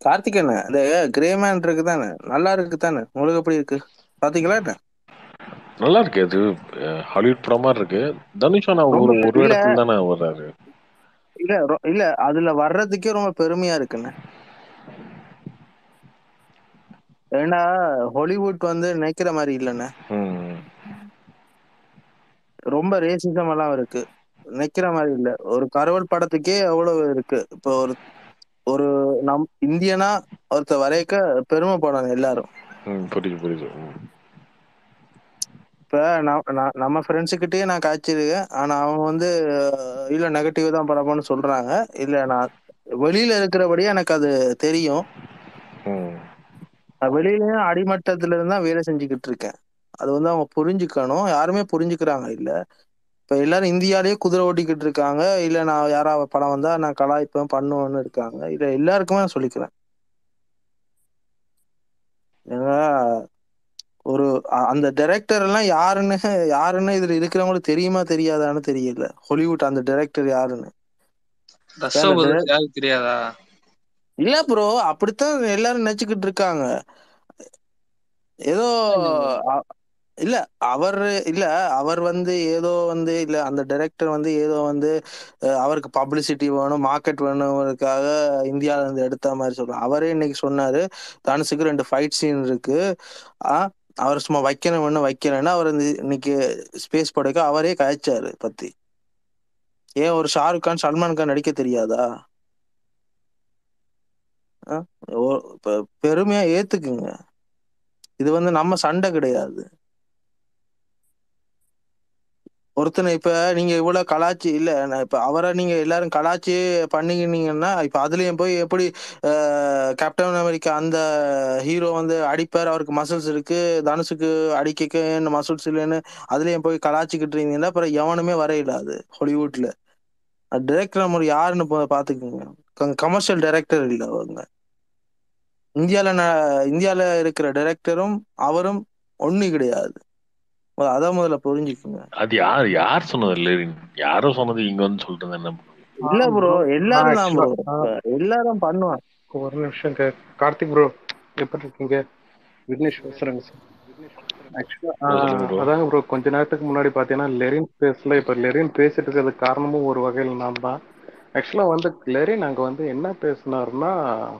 கார்த்திகேயன் இந்த கிரேமேன் இருக்கு தானே நல்லா இருக்கு தானே உங்களுக்கு எப்படி இருக்கு பாத்தீங்களா என்ன நல்லா இருக்கு அது அஹ், ஹாலிவுட் படம் மாதிரி இருக்கு தனுஷ் ஆனா ஒரு ரொம்ப ஒரு இல்ல இடத்துல தானே வர்றாரு இல்ல ரொ- இல்ல அதுல வர்றதுக்கே ரொம்ப பெருமையா இருக்குண்ணே ஏன்னா ஹாலிவுட் வந்து நினைக்கிற மாதிரி இல்லைண்ணே ம். ரொம்ப ரேசிசம் எல்லாம் இருக்கு நினைக்கிற மாதிரி இல்ல ஒரு கருவல் படத்துக்கே அவ்வளவு இருக்கு இப்போ ஒரு ஒரு நம் இந்தியனா ஒருத்த வரைக்க பெருமைப்படணும் எல்லாரும் ம், புரியுது புரியுது ம். இப்ப நான் நான் நம்ம ஃப்ரெண்ட்ஸுக்கிட்டயே நான் காய்ச்சிருக்கேன் ஆனா அவங்க வந்து அஹ், இல்ல நெகட்டிவ் தான் படம்னு சொல்றாங்க இல்ல நான் வெளியில இருக்கிறபடியே எனக்கு அது தெரியும் ம். நான் வெளியிலயும் அடிமட்டத்துல இருந்து தான் வேலை செஞ்சுக்கிட்டு இருக்கேன் அது வந்து அவங்க புரிஞ்சுக்கணும் யாருமே புரிஞ்சுக்கிறாங்க இல்ல இப்ப எல்லாரும் இந்தியாலயே குதிரை ஓட்டிக்கிட்டு இருக்காங்க இல்ல நான் யாராவது படம் வந்தா நான் கலாய்ப்பேன் பண்ணுவேன்னு இருக்காங்க இல்ல எல்லாருக்குமே நான் சொல்லிக்கிறேன் ஏன்னா ஒரு அ- அந்த டைரக்டர் எல்லாம் யாருன்னு யாருன்னு இதுல இருக்கிறவங்களுக்கு தெரியுமா தெரியாதான்னு தெரியல ஹாலிவுட் அந்த டைரக்டர் யாருன்னு ரஷ்ய அந்த பதில் யாருக்கு தெரியாதா இல்ல ப்ரோ அப்படித்தான் எல்லாரும் நினைச்சுக்கிட்டு இருக்காங்க ஏதோ அ- இல்ல அவர் இல்ல அவர் வந்து ஏதோ வந்து இல்ல அந்த டைரக்டர் வந்து ஏதோ வந்து அஹ், அவருக்கு பப்ளிசிட்டி வேணும் மார்க்கெட் வேணும்ன்றதுக்காக இந்தியால இருந்து எடுத்த மாதிரி சொல்றாங்க அவரே இன்னைக்கு சொன்னாரு தனுஷுக்கு ரெண்டு ஃபைட் சீன் இருக்கு ஆ அவர் சும்மா வைக்கணும் வேணும் வைக்கலன்னா அவர் இந்த இன்னைக்கு ஸ்பேஸ் படைக்க அவரே கழிச்சாரு பத்தி ஏன் ஒரு ஷாருக் கான் சல்மான் கான் நடிக்க தெரியாதா ஆ? ஓ- இப்ப பெருமையா ஏத்துக்குங்க இது வந்து நம்ம சண்டை கிடையாது ஒருத்தனை இப்ப நீங்க இவ்வளவு கலாச்சி இல்ல நான் இப்ப அவரை நீங்க எல்லாரும் கலாச்சி பண்ணிக்கினீங்கன்னா இப்ப அதுலயும் போய் எப்படி அஹ், கேப்டன் அமெரிக்கா அந்த ஹீரோ வந்து அடிப்பார் அவருக்கு மசில்ஸ் இருக்கு தனுஷுக்கு அடிக்க மசில்ஸ் இல்லைன்னு அதுலயும் போய் கலாச்சிக்கிட்டு இருந்தீங்கன்னா அப்புறம் எவனுமே வரையில அது ஹாலிவுட்ல டைரக்டர் நம்ம யாருன்னு பா- பாத்துக்கோங்க கமர்ஷியல் டைரக்டர் இல்ல அவங்க இந்தியால ந- இந்தியால இருக்கிற டைரக்டரும் அவரும் ஒண்ணு கிடையாது அதான் முதல்ல புரிஞ்சுக்குங்க அது யார் யார் சொன்னது இல்லை யாரோ சொன்னது இங்க வந்து சொல்லிட்டு இருந்தேன் என்ன இல்ல ப்ரோ எல்லாரும் தான் ப்ரோ ஆக்சுவலா எல்லாரும் பண்ணுவாங்க ஒரு நிமிஷம் கே- கார்த்திக் ப்ரோ எப்படி இருக்கீங்க விக்னேஷ் பேசுறேங்க சார் ஆக்சுவலா bro, சொல்லுங்க bro. அதாங்க ப்ரோ கொஞ்ச நேரத்துக்கு முன்னாடி பார்த்தீங்கன்னா லெரின் பேசல இப்போ லெரின் பேசிட்டு இருக்கிறதுக்கு காரணமும் ஒரு வகையில் நான் தான் ஆக்சுவலா வந்து லெரின் அங்க வந்து என்ன பேசினாருன்னா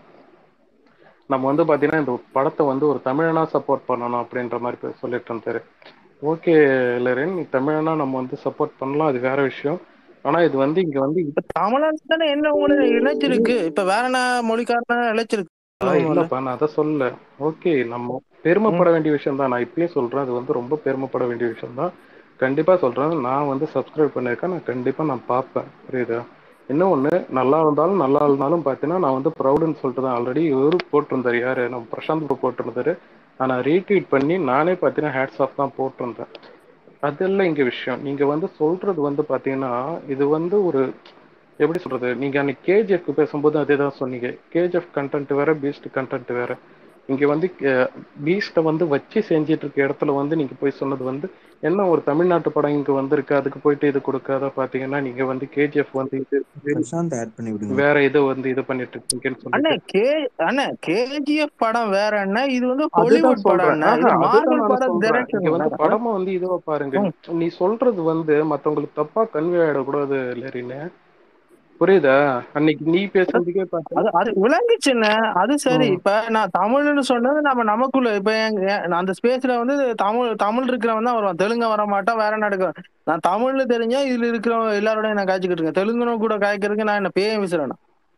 நம்ம வந்து பார்த்தீங்கன்னா இந்த படத்தை வந்து ஒரு தமிழனா சப்போர்ட் பண்ணணும் அப்படின்ற மாதிரி பே- சொல்லிட்டு இருந்தாரு ஓகே லெரின் நீ தமிழனா நம்ம வந்து சப்போர்ட் பண்ணலாம் அது வேற விஷயம் ஆனா இது வந்து இங்க வந்து இப்ப தமிழ்நாடு தானே என்ன உங்களை இணைச்சிருக்கு இப்ப வேற என்ன மொழிக்காரன இழைச்சிருக்கு ஆ, சொல்லுங்க முதல்ல. இல்லப்பா நான் அதை சொல்ல ஓகே நம்ம பெருமைப்பட வேண்டிய விஷயம் தான் நான் இப்பயும் சொல்றேன் அது வந்து ரொம்ப பெருமைப்பட வேண்டிய விஷயம் தான் கண்டிப்பா சொல்றேன் நான் வந்து சப்ஸ்கிரைப் பண்ணியிருக்கேன் நான் கண்டிப்பா நான் பார்ப்பேன் புரியுதா இன்னொன்று நல்லா இருந்தாலும் நல்லா இருந்தாலும் பார்த்தீங்கன்னா நான் வந்து ப்ரௌடுன்னு சொல்லிட்டு தான் ஆல்ரெடி இவரு போட்டிருந்தாரு யாரு நம்ம பிரசாந்த் bro போட்டிருந்தாரு நான் ரீட்வீட் பண்ணி நானே பார்த்தீங்கன்னா ஹேட்ஸ் ஆஃப் தான் போட்டிருந்தேன் அதெல்லாம் இங்க விஷயம் நீங்க வந்து சொல்றது வந்து பாத்தீங்கன்னா இது வந்து ஒரு எப்படி சொல்றது நீங்க அன்னைக்கு கேஜிஎஃப் பேசும்போது அதே தான் சொன்னீங்க கேஜிஎஃப் கண்டென்ட் வேற பீஸ்ட் கண்டென்ட் வேற இங்க வந்து பீஸ்ட வந்து வச்சு செஞ்சிட்டு இருக்க இடத்துல வந்து நீங்க போய் சொன்னது வந்து என்ன ஒரு தமிழ்நாட்டு படம் இங்க வந்திருக்கு அதுக்கு போயிட்டு இது கொடுக்காத பாத்தீங்கன்னா நீங்க வந்து கேஜிஎஃப் வந்து இது பிரசாந்த் ஆட் பண்ணி விடுங்க வேற இது வந்து இது பண்ணிட்டு இருக்கீங்கன்னு அண்ணே சொல்லிட்டு கே அண்ணே கேஜிஎஃப் படம் வேற என்ன இது வந்து அதுதான் ஹாலிவுட் படம் சொல்றேன் அண்ணே ஆஹா, இது அதுதான் மார்வல் நான் படம் சொல்றேன் இங்க வந்து டைரக்ஷன் படமா வந்து இதுவா பாருங்க நீ சொல்றது வந்து மத்தவங்களுக்கு தப்பா கன்வே ஆயிடக்கூடாது லெரின்னு புரியுதா அன்னைக்கு நீ பேசுறதுக்கே பார்த்தா அது அது விளங்குச்சுண்ணே அது சரி ம். இப்ப நான் தமிழ்னு சொன்னது நம்ம நமக்குள்ள இப்ப எங்க- எ- நான் அந்த ஸ்பேஸ்ல வந்து தமிழ் தமிழ் இருக்கிறவன் தான் வருவான் தெலுங்க வர மாட்டான் வேற நடக்க நான் தமிழ்ல தெரிஞ்சா இதுல இருக்கிறவங்க எல்லாரோடையும் நான் காய்ச்சிக்கிட்டு இருக்கேன் தெலுங்குனும் கூட காய்க்கிறதுக்கு நான் என்ன பேய விசுறேன்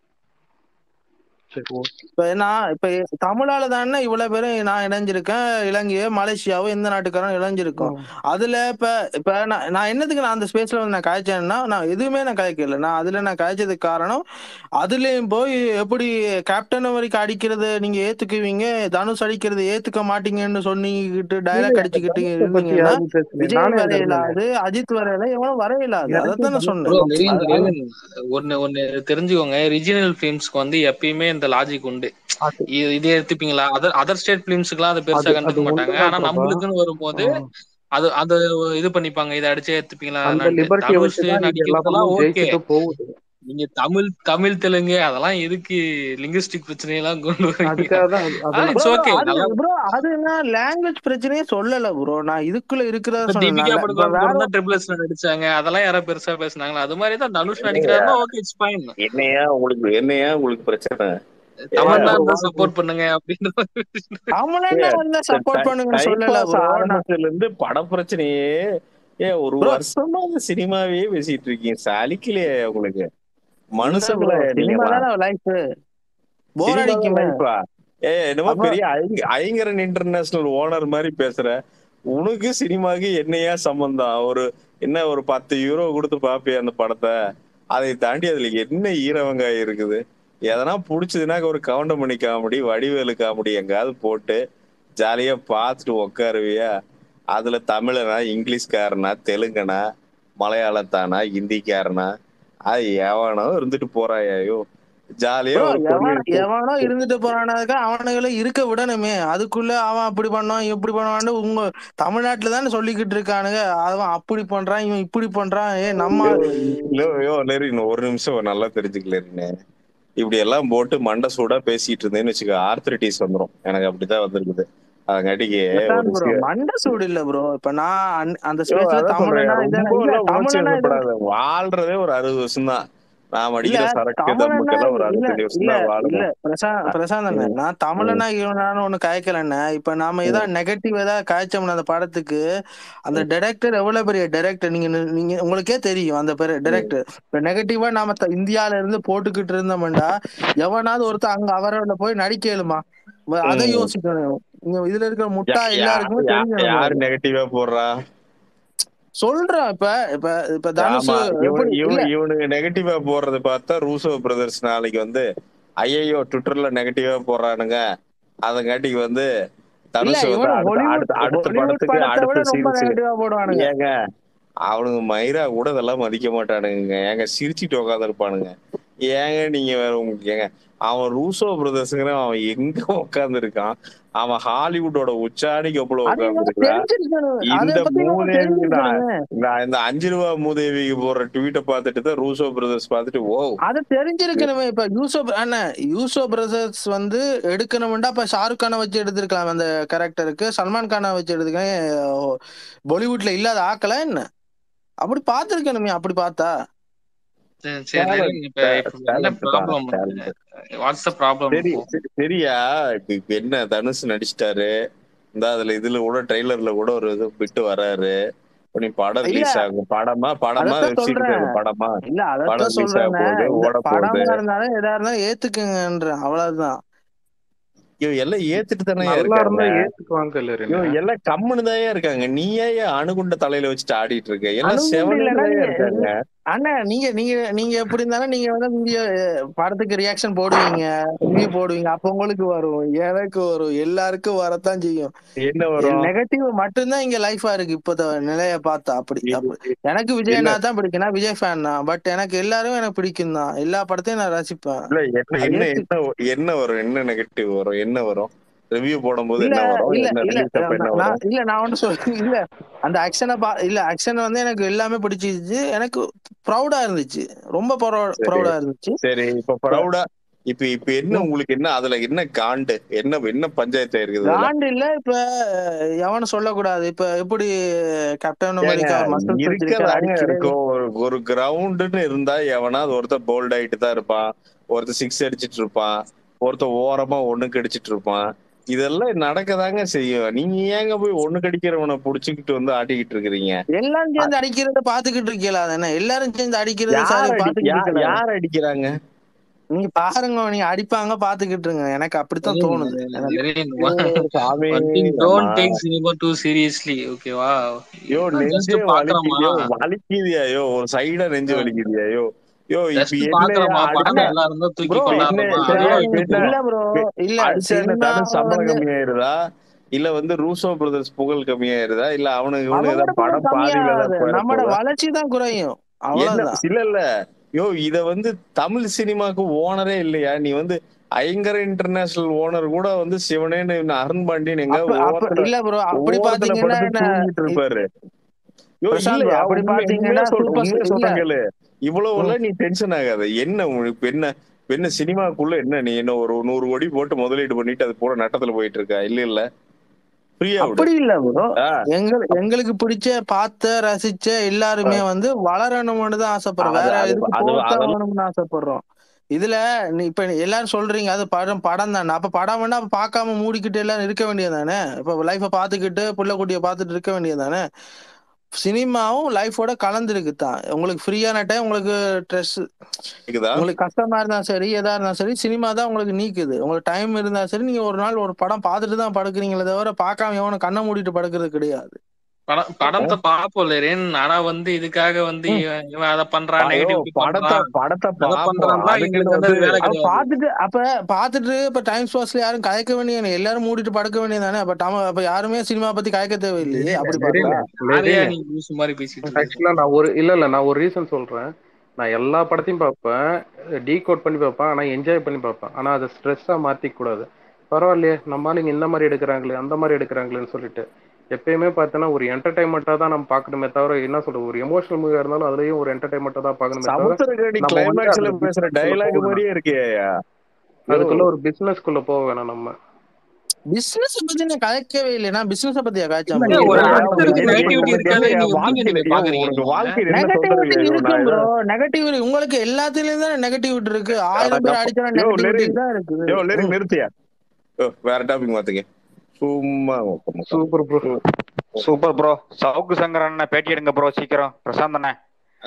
சரி ஓகே இப்ப நான் இப்ப தமிழால தானே இவ்வளவு பேரும் நான் இணைஞ்சிருக்கேன் இலங்கையோ மலேசியாவோ எந்த நாட்டுக்காரன் இணைஞ்சிருக்கோம் அதுல இப்ப இப்ப நான் நான் என்னதுக்கு நான் அந்த ஸ்பேஸ்ல வந்து நான் காய்ச்சேன்னா நான் எதுவுமே நான் காய்க்கல நான் அதுல நான் காய்ச்சதுக்கு காரணம் அதுலயும் போய் எப்படி கேப்டன் அமெரிக்கா அடிக்கிறது நீங்க ஏத்துக்குவீங்க தனுஷ் அடிக்கிறது ஏத்துக்க மாட்டீங்கன்னு சொன்னிக்கிட்டு டைலாக் அடிச்சுக்கிட்டு இதை பத்தி இருந்தீங்கன்னா யாரும் பேசல விஜய் நானே அங்க இருந்தேன் வரையிலாது அஜித் வரையில எவனும் வரையிலாது எனக்கு அதைத்தான் நான் ப்ரோ சொன்னேன் லெவின் அது- லெவின் ஒன்னு ஒன்னு தெரிஞ்சுக்கோங்க ரிஜினல் பிலிம்ஸ்க்கு வந்து எப்பயுமே இந்த லாஜிக் உண்டு அது- இது இதே எடுத்துப்பீங்களா அதர் அதர் ஸ்டேட் பிலிம்ஸ்க்குலாம் அதை பெருசா அது அது கண்டுக்க மாட்டாங்க உண்மைதான் ஆனா பிரபா நம்மளுக்குன்னு வரும்போது ம். அது அது இது பண்ணிப்பாங்க இதை அடிச்சே எடுத்துப்பீங்களா அந்த லிபர்ட்டியை தனுஷ் வச்சுதான் இங்க எல்லா நடிக்கிறதெல்லாம் படமும் ஓகே ஜெயிச்சுட்டு போகுது நீங்க தமிழ் தமிழ் தெலுங்கு அதெல்லாம் எதுக்கு லிங்குஸ்டிக் பிரச்சனை எல்லாம் கொண்டு வரீங்க அதுக்காக தான் அது- ஆ, அது it's Bro, okay. அது நல்லா ப்ரோ அது நான் லாங்குவேஜ் பிரச்சனையே சொல்லல ப்ரோ நான் இதுக்குள்ள இருக்கிறத இப்ப சொன்னேன் தீபிகா நான் இப்ப படுகோன் வேற கூட தான் ட்ரிபிள் எஸ்ல நடிச்சாங்க அதெல்லாம் யாரா பெருசா பேசுனாங்களா அது மாதிரி தான் தனுஷ் நடிக்கிறாருன்னா ஓகே இட்ஸ் ஃபைன் என்னையா உங்களுக்கு என்னையா உங்களுக்கு பிரச்சனை தமிழ்னா ஏன் இருந்தா சப்போர்ட் பண்ணுங்க அப்படின்னு தமிழன்னா வந்தா சப்போர்ட் பண்ணுங்கன்னு சொல்லல ப்ரோ ஆரம்பத்துல இருந்து பட பிரச்சனையே ஏன் ஒரு Bro. வருஷமா அந்த சினிமாவே பேசிட்டு இருக்கீங்க சலிக்கலையே உங்களுக்கு மனுஷங்கள சினிமா தானே லைஃப் போர் அடிக்குமே ஏ என்னமோ அப்ப- பெரிய ஐங்க- ஐங்கரன் இன்டர்நேஷனல் ஓனர் மாதிரி பேசுற உனக்கு சினிமாக்கு என்னையா சம்பந்தம் ஒரு என்ன ஒரு பத்து யூரோ கொடுத்து பாப்பிய அந்த படத்தை அதை தாண்டி அதுல என்ன ஈர வெங்காயம் இருக்குது எதனா புடிச்சதுன்னா ஒரு கவுண்டமணி காமெடி வடிவேலு காமெடி எங்காவது போட்டு ஜாலியா பார்த்துட்டு உக்காருவியா அதுல தமிழனா இங்கிலீஷ்காரனா தெலுங்கனா மலையாளத்தானா ஹிந்திக்காரனா அது எவனோ இருந்துட்டு போறாயோ ஜாலியா Bro, ஒரு எவன் கொடி எவனோ இருந்துட்டு போறானாக்கா அவனுகளை இருக்க விடணுமே அதுக்குள்ள அவன் அப்படி பண்ணான் இப்படி பண்ணுவான்னு உங்க தமிழ்நாட்டுல தானே சொல்லிக்கிட்டு இருக்கானுங்க அவன் அப்படி பண்றான் இவன் இப்படி பண்றான் ஏ நம்ம யோ யோ லேரி இன்னும் ஒரு நிமிஷம் நல்லா தெரிஞ்சுக்கலேருன்னு இப்படி எல்லாம் போட்டு மண்டை சூடா பேசிட்டு இருந்தேன்னு வச்சுக்க ஆர்த்ரிட்டிஸ் வந்துரும் எனக்கு அப்படிதான் வந்திருக்குது அதங்காட்டிக்கு ஒரு ப்ரோ சில- மண்டை சூடு இல்ல ப்ரோ இப்ப நான் அன்- அந்த யோ, ஸ்பேஸ்ல அதான் சொல்றேன், தமிழனா இதானே ரொம்ப இல்ல எல்லாம் உணர்ச்சி தமிழனா இது வசப்படாத. வாழ்றதே ஒரு அறுபது வருஷம் தான் நாம் அடிக்கிற இல்ல, சரக்கு தமிழனா தம்புக்கெல்லாம் ஒரு இல்ல அறுபத்தஞ்சு வருஷம் இல்ல தான் இல்ல வாழணும் பிரசாந்த் பிரசாந்த் அண்ணன் நான் தமிழனா இவனான்னு ஒண்ணு காய்க்கலண்ணே இப்ப நாம ஏதாவது நெகட்டிவ் ஏதாவது காய்ச்சோம்னா அந்த படத்துக்கு அந்த டைரக்டர் எவ்வளவு பெரிய டைரக்டர் நீங்க நி- நீங்க உங்களுக்கே தெரியும் அந்த பேரு டைரக்டர் இப்ப நெகட்டிவா நாம த- இந்தியால இருந்து போட்டுக்கிட்டு இருந்தோம்டா எவனாவது ஒருத்தர் அங்க அவரோட போய் நடிக்கலுமா அதை ம். யோசிக்கணும் இங்க இதுல இருக்கிற முட்டா யா- யா- எல்லாருக்குமே யா- தெரியும் யாரு நெகட்டிவா போடுறா சொல்றேன் இப்ப இப்ப இப்ப தனுஷ் ஆமா இவன் எப்படி இல்ல இவன் இவனுங்க நெகட்டிவா போடுறது பார்த்தா ரூசோ பிரதர்ஸ் நாளைக்கு வந்து ஐயோ ட்விட்டர்ல நெகட்டிவா போடுறானுங்க அதங்காட்டிக்கு வந்து இல்ல தனுஷ் வந்து இவனும் அடுத்த ஹாலிவுட் அடுத்த அடுத்த ஹாலிவுட் படத்துக்கு படத்தை விட அடுத்த ரொம்ப சீரிஸ் நெகட்டிவா போடுவானுங்க ஏங்க அவனுங்க மயிரா கூட இதெல்லாம் மதிக்க மாட்டானுங்க ஏங்க சிரிச்சிட்டு உட்காந்து இருப்பானுங்க ஏங்க நீங்க வேற உங்களுக்கு ஏங்க அவன் ரூசோ பிரதர்ஸ்ங்கிற அவன் எங்க உட்கார்ந்து இருக்கான் அவன் ஹாலிவுட்டோட உச்சாணிக்கு எவ்வளவு அது உட்கார்ந்து எங்களுக்கு இருக்கான் தெரிஞ்சிருக்கணும் அதை இந்த பத்தி நம்ம மூதேவி நான் தெரிஞ்சிருக்கணுங்க நான் இந்த அஞ்சு ரூபா மூதேவிக்கு போடுற ட்வீட்டை பார்த்துட்டு தான் ரூசோ பிரதர்ஸ் பார்த்துட்டு ஓ அது தெரிஞ்சிருக்கணுமே இப்ப யூசோ அண்ணன் யூசோ பிரதர்ஸ் வந்து எடுக்கணும்டா இப்ப ஷாருக் கானை வச்சு எடுத்திருக்கலாம் அந்த கேரக்டருக்கு சல்மான் கானை வச்சு எடுத்துக்கலாம் பாலிவுட்ல இல்லாத ஆக்கல என்ன அப்படி பாத்துருக்கணுமே அப்படி பார்த்தா சரி, சரி Talent, இப்ப இப்ப என்ன talent தான், problem talent. What's the problem சரி சரி, சரியா இப்ப இப்ப என்ன தனுஷ் நடிச்சிட்டாரு இந்த அதுல இதுல கூட ட்ரெய்லர்ல கூட ஒரு இது விட்டு வராரு இப்ப நீ படம் இல்ல, ரிலீஸ் ஆகும் படமா படமா அதைத்தான் வெப் சீரிஸ் சொல்றேன். படமா இல்ல படம் அதத்தான் release ஆக சொல்றேன் போகுது, இந்த ஓட படமா போகுது. இருந்தாலும் எதா இருந்தாலும் ஏத்துக்குங்கன்ற அவ்வளவுதான் ஐயோ எல்லாம் ஏத்துட்டு தானே நல்லா இருக்காங்க இருந்தா ஏத்துக்குவாங்க இல்ல ஐயோ எல்லாம் கம்முன்னு தான் இருக்காங்க நீ ஏன் அணுகுண்ட தலையில வச்சுட்டு ஆடிட்டு இருக்க எல்லாம் அணுகுண்டு செவனே இல்லைன்னா நீங்க- இருக்காங்க அண்ணா நீங்க நீங்க நீங்க எப்படி இருந்தாலும் நீங்க வந்து வீடியோ படத்துக்கு ரியாக்ஷன் போடுவீங்க ரிவ்யூ போடுவீங்க அப்ப உங்களுக்கு வரும் எனக்கு வரும் எல்லாருக்கும் வரத்தான் செய்யும் என்ன வரும் நெகட்டிவ் மட்டும்தான் இங்க லைஃபா இருக்கு இப்ப நிலைய பார்த்தா அப்படி அப்படி. எனக்கு விஜயனா தான் பிடிக்கும் நான் விஜய் ஃபேன் தான் பட் எனக்கு எல்லாரும் எனக்கு பிடிக்கும் தான் எல்லா படத்தையும் நான் ரசிப்பேன் இல்ல என்ன அது என்ன ஏத்து- என்ன என்ன வரும் என்ன நெகட்டிவ் வரும் என்ன வரும் ரிவ்யூ போடும்போது இல்ல என்ன வரும் இல்ல என்ன இல்ல release அப்ப என்ன நான் வரும் இல்ல நான் ஒண்ணு சொல்றேன் இல்ல அந்த ஆக்ஷனை பா இல்ல ஆக்ஷன் வந்து எனக்கு எல்லாமே பிடிச்சிருச்சு எனக்கு ப்ரௌடா இருந்துச்சு ரொம்ப சரி. ப்ரௌடா இருந்துச்சு சரி இப்ப ப்ரௌடா இப்ப இப்ப என்ன உங்களுக்கு என்ன அதுல என்ன காண்டு என்ன என்ன பஞ்சாயத்து இருக்குது இதுல? காண்டு இல்ல இப்ப எவனும் சொல்லக்கூடாது இப்ப எப்படி கேப்டன் ஏங்க, அமெரிக்கா மசில் இருக்கதாங்க இருக்கும் ஒரு ஒரு கிரவுண்டுன்னு இருந்தா எவனாவது ஒருத்தர் போல்ட் ஆயிட்டு தான் இருப்பான் ஒருத்தர் சிக்ஸ் அடிச்சிட்டு இருப்பான் ஒருத்தர் ஓரமா ஒண்ணு கடிச்சிட்டு இருப்பான் இதெல்லாம் நடக்கதாங்க செய்யும் நீங்க ஏங்க போய் ஒண்ணு கடிக்கிறவனை புடிச்சுக்கிட்டு வந்து ஆட்டிக்கிட்டு இருக்கிறீங்க எல்லாம் சேர்ந்து அடிக்கிறத பாத்துக்கிட்டு இருக்கீங்களா தானே எல்லாரும் சேர்ந்து அடிக்கிறத யார் சரி அடி- பாத்துக்கிட்டு யா- இருக்கீங்களா? யார் அடிக்கிறாங்க நீங்க பாருங்க நீங்க அடிப்பாங்க பாத்துக்கிட்டு இருங்க எனக்கு அப்படித்தான் தோணுது எனக்கு சாமி டோன்ட் அம்மா. டேக் சினிமா டூ சீரியஸ்லி ஓகேவா யோ ஜஸ்ட் நெஞ்சே பாக்குறோமா வலிக்குதியோ வலிக்குதியா யோ ஒரு சைடா நெஞ்சு வலிக்குதியா யோ யோ ஜஸ்ட் இப்ப பாக்குறோமா படம் என்ன நல்லா இருந்தா தூக்கி Bro, கொண்டாடுறோமா என்ன- சரியா அதெல்லாம் இப்ப என்ன? இல்ல ப்ரோ இல்ல அடிச்சா என்ன சினிமா தனுஷ் சம்பளம் வந்து கம்மியாயிருதா இல்ல வந்து ரூசோ பிரதர்ஸ் புகழ் கம்மியாயிருதா இல்ல அவனுக்கு இவனுக்கு அவங்களோட ஏதாவது படம் புகழ் பாதியில கம்மியாகாது தான் போயிட நம்மளோட போகுதா? வளர்ச்சி தான் குறையும் என்ன அவ்வளவுதான் இல்ல இல்ல யோ இத வந்து தமிழ் சினிமாக்கு ஓனரே இல்லையா நீ வந்து ஐங்கர இன்டர்நேஷனல் ஓனர் கூட வந்து சிவனேன்னு இவன் அருண் பாண்டியன் எங்க அப்ப- அப்ப- ஓரத்துல இல்ல ப்ரோ அப்படி ஓரத்துல பாத்தீங்கன்னா படுத்து என்ன- தூங்கிட்டு இருப்பாரு யோ பிரசாந்த் இல்லையா அப்படி உண்மை- பாத்தீங்கன்னா உண்மையா சொல்றேன் சூப்பர் உண்மையா இல்ல. சொல்றேன் கேளு இவ்வளவு எல்லாம் நீ டென்ஷன் ஆகாத என்ன உனக்கு என்ன என்ன சினிமாக்குள்ள என்ன நீ என்ன ஒரு நூறு கோடி போட்டு முதலீடு பண்ணிட்டு அது பூரா நட்டத்துல போயிட்டு இருக்கா இல்ல இல்ல ஃப்ரீயா விடு அப்படி இல்ல ப்ரோ ஆ, எங்க எங்களுக்கு பிடிச்ச பார்த்த ரசிச்ச எல்லாருமே வந்து வளரணும்னு தான் ஆசைப்படுறோம் அது வேற அது எதுக்கு அது போஸ்ட் அதெல்லாம் ஆகணும்னு ஆசைப்படுறோம் இதுல நீ இப்ப எல்லாரும் சொல்றீங்க அது படம் படம் தானே அப்ப படம் வேணா அப்ப பார்க்காம மூடிக்கிட்டு எல்லாரும் இருக்க வேண்டியதானே இப்ப லைஃப பாத்துக்கிட்டு புள்ள குட்டிய பாத்துட்டு இருக்க வேண்டியதானே சினிமாவும் லைஃபோட கலந்துருக்கு தான் உங்களுக்கு ஃப்ரீயான டைம் உங்களுக்கு ஸ்ட்ரெஸ் கேக்குதா உங்களுக்கு கஷ்டமா இருந்தா சரி எதா இருந்தா சரி சினிமா தான் உங்களுக்கு நீக்குது உங்களுக்கு டைம் இருந்தா சரி நீங்க ஒரு நாள் ஒரு படம் பார்த்துட்டு தான் படுக்கிறீங்களே தவிர பார்க்காம எவனும் கண்ணை மூடிட்டு படுக்கிறது கிடையாது படம் படத்தை பாப்போம் லேரேன் ஆனா வந்து இதுக்காக வந்து ம். இவன் இவன் அதை பண்றான் ஐயோ நெகட்டிவிட்டி படத்தை பண்றான் படத்தை அதை பார்ப்போம் பண்றான்னா அதுக்குன்னு எங்களுக்கு வந்து வந்து அது வேலை அப்ப கிடையாது பார்த்துட்டு அப்ப பார்த்துட்டு இப்ப டைம் பாஸ்ல யாரும் கதைக்க வேண்டிய எல்லாரும் மூடிட்டு படுக்க வேண்டியதானே அப்ப நம்ம அப்ப யாருமே சினிமா பத்தி கதைக்க தேவையில்லையே அப்படி பார்த்தா யாரையா நீ லூசு மாதிரி பேசிட்டு இருக்க ஆக்சுவலா நான் ஒரு இல்ல இல்ல நான் ஒரு ரீசன் சொல்றேன் நான் எல்லா படத்தையும் பார்ப்பேன் டீ கோட் பண்ணி பார்ப்பேன் ஆனா என்ஜாய் பண்ணி பார்ப்பேன் ஆனா அதை ஸ்ட்ரெஸ்ஸா மாத்திக்க கூடாது பரவாயில்லையே நம்ம ஆளுங்க இந்த மாதிரி எடுக்கிறாங்களே அந்த மாதிரி எடுக்கிறாங்களேன்னு சொல்லிட்டு எப்பயுமே பார்த்தோன்னா ஒரு என்டர்டைன்மெண்ட்டாக தான் நம்ம பார்க்கணுமே தவிர என்ன சொல்றது ஒரு எமோஷனல் மூவியா இருந்தாலும் அதுலயும் ஒரு என்டர்டைன்மெண்ட்டாக தான் பார்க்கணுமே தவிர சமுத்திரக்கடி நம்ம வந்து கிளைமேக்ஸ்ல அந்த பேசுற business-குள்ள டயலாக் போக மாதிரியே இருக்கேயா யோ அதுக்குள்ள ஒரு பிசினஸ்க்குள்ள போக வேணாம் நம்ம பிசினஸ் பத்தி நான் கதைக்கவே இல்லை நான் பிசினஸ் பத்தியா காய்ச்சா இல்ல, bro? ஏன் ஒரு இல்ல, ஆக்டருக்கு இல்ல, நெகட்டிவிட்டி இல்ல, இருக்காது என்னய்யா நீங்க எப்படிங்க வாழ்க்கையில நீங்க யோ பாக்குறீங்க உனக்கு நீங்க வாழ்க்கையில என்ன நெகட்டிவிட்டி தொந்தரவு யோ இருக்கும் நான் ப்ரோ நெகட்டிவ் உங்களுக்கு எல்லாத்துலயும் தான் நெகட்டிவிட்டி இருக்கு ஆயிரம் பேர் அடிச்சா யோ நெகட்டிவிட்டி லிரிக் தான் இருக்குது யோ லிரிக் ம். நிறுத்தியா யோ வேற டாபிக் மாத்துங்க சும்மா super bro super bro Savukku Shankar அண்ணன் பேட்டி எடுங்க ப்ரோ சீக்கிரம் பிரசாந்த் அண்ணன்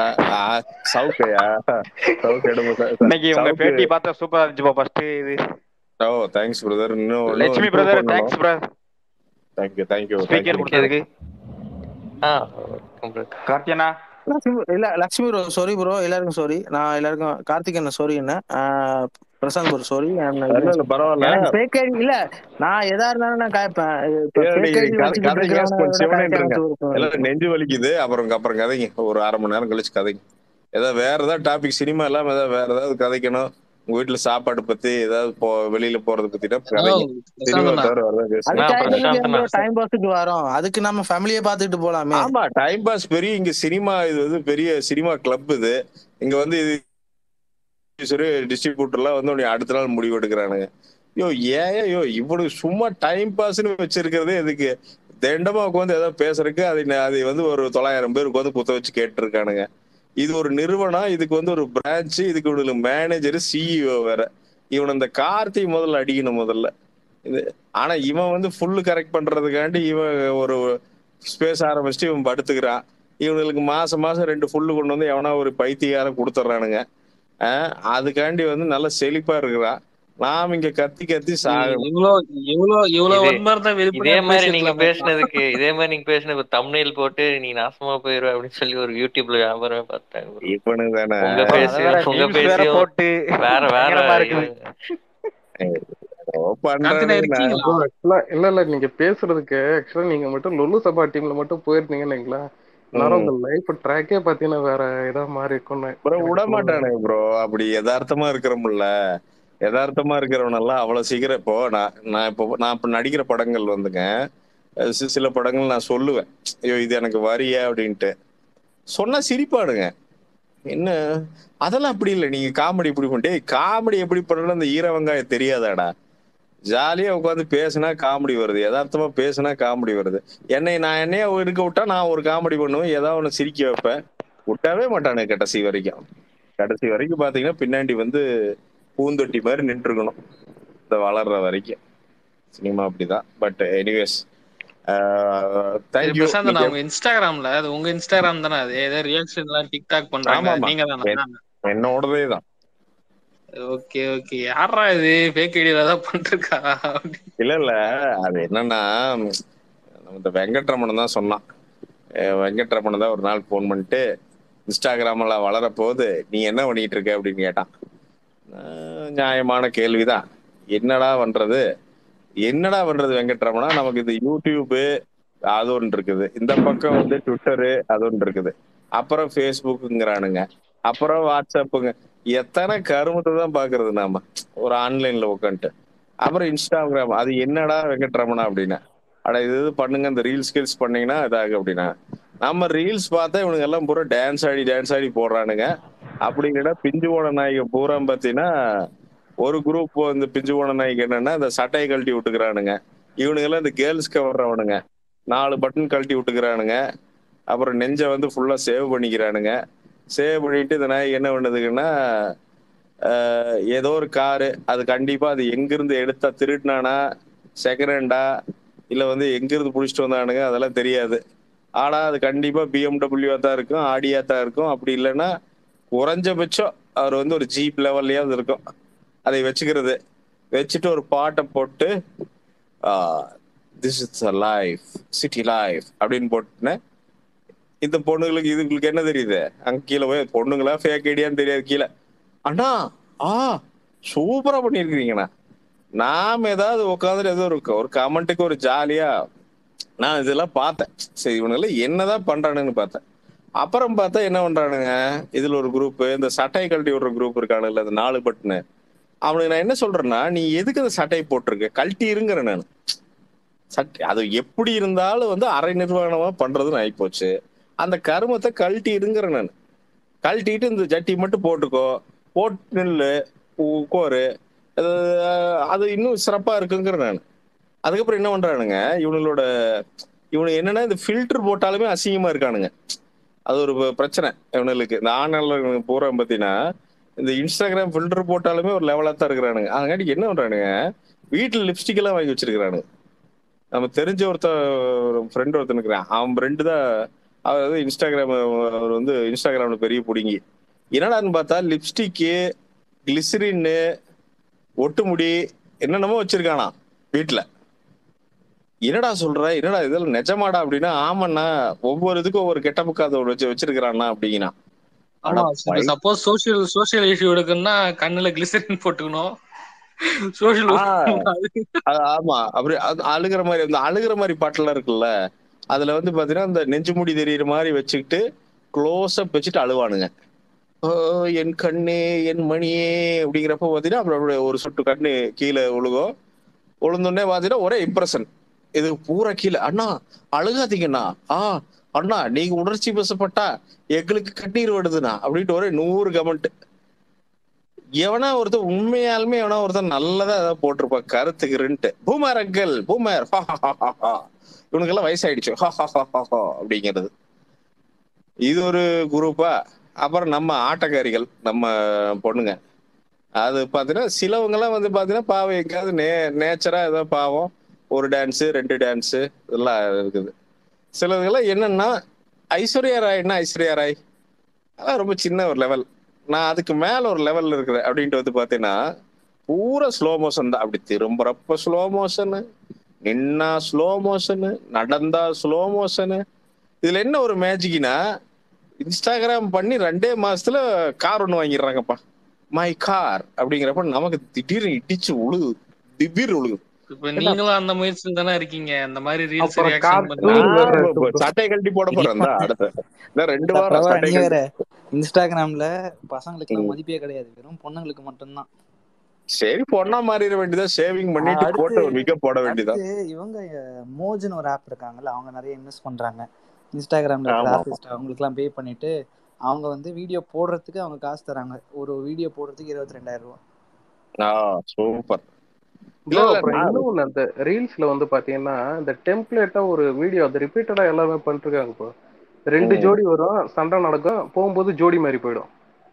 சவுக்கையா சவுக்கு எடுங்க sir. இன்னைக்கு உங்க சவுக்கு பேட்டி பார்த்தா சூப்பரா இருந்துச்சு ஃபர்ஸ்ட் இது ஓ தேங்க்ஸ் பிரதர் இன்னும் Lakshmi brother thanks brother thank you thank you speaker கொடுத்ததுக்கு ஆ கார்த்தியனா லட்சுமி இல்ல லட்சுமி ப்ரோ சாரி ப்ரோ எல்லாருக்கும் சாரி நான் எல்லாருக்கும் கார்த்திக் என்ன சாரி என்ன ஆஹ் பிரசாந்த் ப்ரோ சாரி இல்ல இல்ல பரவாயில்ல எனக்கு fake ID இல்ல நான் எதா இருந்தாலும் நான் காய்ப்பேன் இப்ப ஏன் fake நீங்க ID கதை- வச்சுக்கிட்டு கதை இருக்கிறவனை கேஸ் விட சிவனேன்றுங்க. காய்க்காம இருப்பேன். எல்லாம் நெஞ்சு வலிக்குது அப்புறம் அப்புறம் கதைங்க ஒரு அரை மணி நேரம் கழிச்சு கதைங்க ஏதாவது வேற ஏதாவது டாபிக் சினிமா இல்லாம ஏதாவது வேற ஏதாவது கதைக்கணும் உங்க வீட்டுல சாப்பாடு பத்தி ஏதாவது போ வெளியில போறது பத்தினா கதைங்க சினிமா பிரசாந்த் தவிர வேற அது பேசுங்க ஆ, காய்க்கிறதுக்கு பிரசாந்த் எங்க டைம் பாஸுக்கு வரோம் அதுக்கு நம்ம ஃபேமிலியை பார்த்துட்டு போலாமே ஆமா டைம் பாஸ் பெரிய இங்க சினிமா இது வந்து பெரிய சினிமா கிளப் இது இங்க வந்து இது டிஸ்ட்ரிபியூட்டர்லாம் வந்து உன்னை அடுத்த நாள் முடிவு எடுக்கிறானுங்க யோ ஏன் யோ இவ்வளவு சும்மா டைம் பாஸ்னு வச்சிருக்கிறதே எதுக்கு தெண்டமா உட்காந்து ஏதாவது பேசுறதுக்கு அதை ந- அதை வந்து ஒரு தொள்ளாயிரம் பேர் உட்காந்து குத்த வச்சு கேட்டிருக்கானுங்க இது ஒரு நிறுவனம் இதுக்கு வந்து ஒரு பிரான்ச் இதுக்கு ஒரு மேனேஜர் சிஇஓ வேற இவன் இந்த கார்த்தி முதல்ல அடிக்கணும் முதல்ல இது ஆனா இவன் வந்து ஃபுல்லு கரெக்ட் பண்றதுக்காண்டி இவன் ஒரு ஸ்பேஸ் ஆரம்பிச்சுட்டு இவன் படுத்துக்கிறான் இவனுக்கு மாசம் மாசம் ரெண்டு ஃபுல்லு கொண்டு வந்து எவனா ஒரு பைத்தியாரம் கொடுத்துட்றானுங்க ஆஹ் அதுக்காண்டி வந்து நல்ல செழிப்பா இருக்கிறான் நாம் இங்க கத்தி கத்தி சாகணும் இவ்வளோ இவ்வளோ இவ்வளோ இது- வன்மர்தான் இதே வெளிப்படையா மாதிரி நீங்க பேசிருக்கலாமே பேசுனதுக்கு இதே மாதிரி நீங்க பேசுனதுக்கு தம்னைல் போட்டு நீ நாசமா போயிருவ அப்படின்னு சொல்லி ஒரு யூடியூப்ல வியாபாரமே பார்த்தேன் bro. இவனுக்கு தானே உங்க அது பேசி வேற உங்க memes வேற பேசியும் போட்டு வேற வேற பயங்கரமா இருக்குது கார்த்தினா பண்றானுங்க இருக்கீங்களா ஆக்சுவலா இல்ல இல்ல நீங்க பேசுறதுக்கு ஆக்சுவலா நீங்க மட்டும் லுலு சபா டீம்ல மட்டும் போயிருந்தீங்கன்னு வைங்களேன் நேரம் உங்க லைஃப் ட்ராக்கே பாத்தீங்கன்னா வேற இதா மாறி இருக்கும்னு ப்ரோ எனக்கு விட தோணுது. மாட்டானுங்க ப்ரோ அப்படி யதார்த்தமா இருக்கிறோம்ல யதார்த்தமா இருக்கிறவனெல்லாம் அவ்வளவு சீக்கிரம் இப்போ நான் நான் இப்போ நான் இப்ப நடிக்கிற படங்கள் வந்துங்க அஹ் சி- சில படங்கள் நான் சொல்லுவேன் ஐயோ இது எனக்கு வரியா அப்படின்ட்டு சொன்னா சிரிப்பாடுங்க என்ன அதெல்லாம் அப்படி இல்லை நீங்க காமெடி இப்படி பண்ணிட்டு காமெடி எப்படி பண்றது அந்த ஈர வெங்காயம் தெரியாதாடா ஜாலியா உட்காந்து பேசினா காமெடி வருது யதார்த்தமா பேசினா காமெடி வருது என்னை நான் என்னைய இருக்க விட்டா நான் ஒரு காமெடி பண்ணுவேன் ஏதாவது ஒன்று சிரிக்க வைப்பேன் விட்டவே மாட்டானு கடைசி வரைக்கும் கடைசி வரைக்கும் பாத்தீங்கன்னா பின்னாடி வந்து பூந்தொட்டி மாதிரி நின்றுக்கணும் இந்த வளர்ற வரைக்கும் சினிமா அப்படிதான் பட் எனிவேஸ் சரி, தேங்க்யூ பிரசாந்த் நான் உங்க இன்ஸ்டாகிராம்ல அது உங்க இன்ஸ்டாகிராம் தானே அது ஏதோ ரியாக்ஷன் எல்லாம் டிக்டாக் பண்றாங்க ஆமாமா. நீங்க தானே என்னோடதே தான் ஓகே ஓகே யாரா இது ஃபேக் ஐடியில தான் பண்ணிருக்கா இல்ல இல்ல அது என்னன்னா நம்ம இந்த வெங்கட்ரமணன் தான் சொன்னான் அஹ் வெங்கட்ரமணன் தான் ஒரு நாள் ஃபோன் பண்ணிட்டு இன்ஸ்டாகிராம்ல வளர போகுது நீ என்ன பண்ணிட்டு இருக்க அப்படின்னு கேட்டான் அஹ் நியாயமான கேள்விதான் என்னடா பண்றது என்னடா பண்றது வெங்கட்ரமணா நமக்கு இது யூடியூபு அது ஒன்று இருக்குது இந்த பக்கம் வந்து ட்விட்டரு அது ஒன்று இருக்குது அப்புறம் ஃபேஸ்புக்குங்கிறானுங்க அப்புறம் வாட்ஸ்அப்புங்க எத்தனை கருமத்தை தான் பாக்குறது நாம ஒரு ஆன்லைன்ல உட்காந்துட்டு அப்புறம் இன்ஸ்டாகிராம் அது என்னடா வெங்கட்ரமணா அப்படின்னா அட இது இது பண்ணுங்க இந்த ரீல்ஸ் ஸ்கில்ஸ் பண்ணீங்கன்னா இதாகு அப்படின்னா நம்ம ரீல்ஸ் பார்த்தா இவனுங்க எல்லாம் பூரா டான்ஸ் ஆடி டான்ஸ் ஆடி போடுறானுங்க அப்படி இல்லைன்னா பிஞ்சு போன நாய்க்கு பூரா பாத்தீங்கன்னா ஒரு குரூப் வந்து பிஞ்சு போன நாய்க்கு என்னன்னா இந்த சட்டையை கழட்டி விட்டுக்கிறானுங்க இவனுங்கெல்லாம் இந்த கேர்ள்ஸ்க்கு வர்றவனுங்க நாலு பட்டன் கழட்டி விட்டுக்கிறானுங்க அப்புறம் நெஞ்சை வந்து ஃபுல்லா சேவ் பண்ணிக்கிறானுங்க சேவ் பண்ணிட்டு இந்த நாய் என்ன பண்ணுதுங்கன்னா ஆஹ் ஏதோ ஒரு காரு அது கண்டிப்பா அது எங்கிருந்து எடுத்தா திருடினானா செகண்ட் ஹேண்டா இல்ல வந்து எங்கிருந்து புடிச்சிட்டு வந்தானுங்க அதெல்லாம் தெரியாது ஆனா அது கண்டிப்பா பிஎம்டபிள்யூவா தான் இருக்கும் ஆடியா தான் இருக்கும் அப்படி இல்லைன்னா குறைஞ்சபட்சம் அவர் வந்து ஒரு ஜீப் லெவல்லையாவது இருக்கும் அதை வச்சுக்கிறது வச்சுட்டு ஒரு பாட்டை போட்டு this is a life city life அப்படின்னு போட்டுனேன் இந்த பொண்ணுங்களுக்கு இதுங்களுக்கு என்ன தெரியுது அங்க கீழே போய் பொண்ணுங்களா ஃபேக் ஐடியான்னு தெரியாது கீழே அண்ணா ஆ சூப்பரா பண்ணிருக்கீங்கண்ணா நாம ஏதாவது உட்காந்துட்டு ஏதோ ஒரு ஒரு கமெண்ட்டுக்கு ஒரு ஜாலியா நான் இதெல்லாம் பார்த்தேன் சரி இவனுங்கெல்லாம் என்னதான் பண்றானுன்னு பார்த்தேன் அப்புறம் பார்த்தா என்ன பண்றானுங்க இதுல ஒரு குரூப் இந்த சட்டை கழட்டி விடுற குரூப் இருக்கானுல்ல அந்த நாலு பட்டுன்னு அவனுக்கு நான் என்ன சொல்றேன்னா நீ எதுக்கு அந்த சட்டையை போட்டிருக்க கழட்டி இருங்கிறேன் நான் சட்டை அது எப்படி இருந்தாலும் வந்து அரை நிர்வாணமா பண்றதுன்னு ஆயிப்போச்சு அந்த கருமத்தை கழட்டி இருங்கிறேன் நான் கழட்டிட்டு இந்த ஜட்டி மட்டும் போட்டுக்கோ போட்டு நில்லு உட்காரு அது அது இன்னும் சிறப்பா இருக்குங்கிற நான் அதுக்கப்புறம் என்ன பண்றானுங்க இவனுங்களோட இவனு என்னன்னா இந்த ஃபில்டர் போட்டாலுமே அசிங்கமா இருக்கானுங்க அது ஒரு பிரச்சனை இவனுங்களுக்கு இந்த ஆன்லைன்ல பூரா பார்த்தீங்கன்னா இந்த இன்ஸ்டாகிராம் ஃபில்டர் போட்டாலுமே ஒரு லெவலா தான் இருக்கிறானுங்க அதங்காட்டி என்ன பண்றானுங்க வீட்டுல லிப்ஸ்டிக் எல்லாம் வாங்கி வச்சிருக்கிறானுங்க நம்ம தெரிஞ்ச ஒருத்த ஒரு ஃப்ரெண்ட் ஒருத்தன் இருக்கிறான் அவன் ஃப்ரெண்டு தான் அவர் வந்து இன்ஸ்டாகிராம் அவர் வந்து இன்ஸ்டாகிராம்ல பெரிய பிடிங்கி என்னடான்னு பார்த்தா லிப்ஸ்டிக்கு கிளிசரின்னு ஒட்டுமுடி என்னென்னமோ வச்சிருக்கானா வீட்டுல என்னடா சொல்ற என்னடா இதெல்லாம் நிஜமாடா அப்படின்னா ஆமாண்ணா ஒவ்வொரு இதுக்கும் ஒவ்வொரு கெட்டப்புக்கு அதை வச்சு வச்சிருக்கிறான்னா அப்படிங்கன்னா ஆமா சப்போஸ் சோசியல் சோசியல் இஷ்யூ எடுக்குன்னா கண்ணுல கிளிசரின் போட்டுக்கணும் சோசியல் ஆமா அப்படி அழுகிற மாதிரி அந்த அழுகிற மாதிரி பாட்டுலாம் இருக்குல்ல அதுல வந்து பாத்தீங்கன்னா அந்த நெஞ்சு முடி தெரியுற மாதிரி வச்சுக்கிட்டு க்ளோஸ் அப் வச்சுட்டு அழுவானுங்க என் கண்ணே என் மணியே அப்படிங்கிறப்ப பாத்தீங்கன்னா அப்புறம் ஒரு சொட்டு கண்ணு கீழே உழுகும் உளுந்தோடனே பாத்தீங்கன்னா ஒரே இம்ப்ரெஷன் இது பூரா கீழே அண்ணா அழுகாதீங்கண்ணா ஆ அண்ணா நீங்க உணர்ச்சி பேசப்பட்டா எங்களுக்கு கண்ணீர் வருதுண்ணா அப்படின்ட்டு ஒரே நூறு கமெண்ட் எவனா ஒருத்தர் உண்மையாலுமே எவனா ஒருத்தர் நல்லதா ஏதாவது போட்டிருப்பா கருத்துக்குன்ட்டு பூமர் அங்கல் பூமர் இவனுக்கெல்லாம் வயசாயிடுச்சு அப்படிங்கிறது இது ஒரு குரூப்பா அப்புறம் நம்ம ஆட்டக்காரிகள் நம்ம பொண்ணுங்க அது பாத்தீங்கன்னா சிலவங்க எல்லாம் வந்து பாத்தீங்கன்னா பாவம் எங்கேயாவது நே நேச்சரா ஏதோ பாவம் ஒரு டான்ஸு ரெண்டு டான்ஸு இதெல்லாம் இருக்குது சிலதுங்கெல்லாம் என்னன்னா ஐஸ்வர்யா ராய்னா ஐஸ்வர்யா ராய் அதான் ரொம்ப சின்ன ஒரு லெவல் நான் அதுக்கு மேல ஒரு லெவல்ல இருக்கிறேன் அப்படின்ட்டு வந்து பாத்தீங்கன்னா பூரா ஸ்லோ மோஷன் தான் அப்படி திரும்புறப்ப ஸ்லோ மோஷனு நின்னா ஸ்லோ மோஷனு நடந்தா ஸ்லோ மோஷனு இதுல என்ன ஒரு மேஜிக்னா இன்ஸ்டாகிராம் பண்ணி ரெண்டே மாசத்துல கார் ஒண்ணு வாங்கிடுறாங்கப்பா மை கார் அப்படிங்கிறப்ப நமக்கு திடீர்னு இடிச்சு உழுது திடீர் உழுகுது இப்ப நீங்களும் அந்த முயற்சியில் தானே இருக்கீங்க அந்த மாதிரி ரீல்ஸ் அப்புறம் ரியாக்ஷன் car பண்ணி சட்டை கழட்டி போட போறேன் தான் அடுத்த இன்னும் ரெண்டு வாரம் பிரபா, சட்டை நீ கழட்டி வேற இன்ஸ்டாகிராம்ல பசங்களுக்கு ம். மதிப்பே கிடையாது வெறும் பொண்ணுங்களுக்கு மட்டும்தான் சரி பொண்ணா மாறிட வேண்டியதா ஷேவிங் பண்ணிட்டு அடுத்து- போட்டு ஒரு விக்க போட வேண்டியதா அடுத்து இவங்க மோஜ்னு ஒரு ஆப் இருக்காங்கல்ல அவங்க நிறைய இன்வெஸ்ட் பண்றாங்க இன்ஸ்டாகிராம்ல இருக்கிற ஆமா. ஆர்டிஸ்ட் அவங்களுக்குலாம் பே பண்ணிட்டு அவங்க வந்து வீடியோ போடுறதுக்கு அவங்க காசு தராங்க ஒரு வீடியோ போடுறதுக்கு இருபத்தி ரெண்டாயிரம் ரூபாய் ஆ சூப்பர் bro, அப்புறம் இன்னொன்னு அந்த ரீல்ஸ்ல வந்து பாத்தீங்கன்னா இந்த டெம்ப்ளேட்டா ஒரு வீடியோ அது ரிப்பீட்டடா எல்லாமே பண்ணிட்டு இருக்காங்க இப்போ ரெண்டு ம். ஜோடி வரும் சண்டை நடக்கும் போகும்போது ஜோடி மாதிரி போயிடும்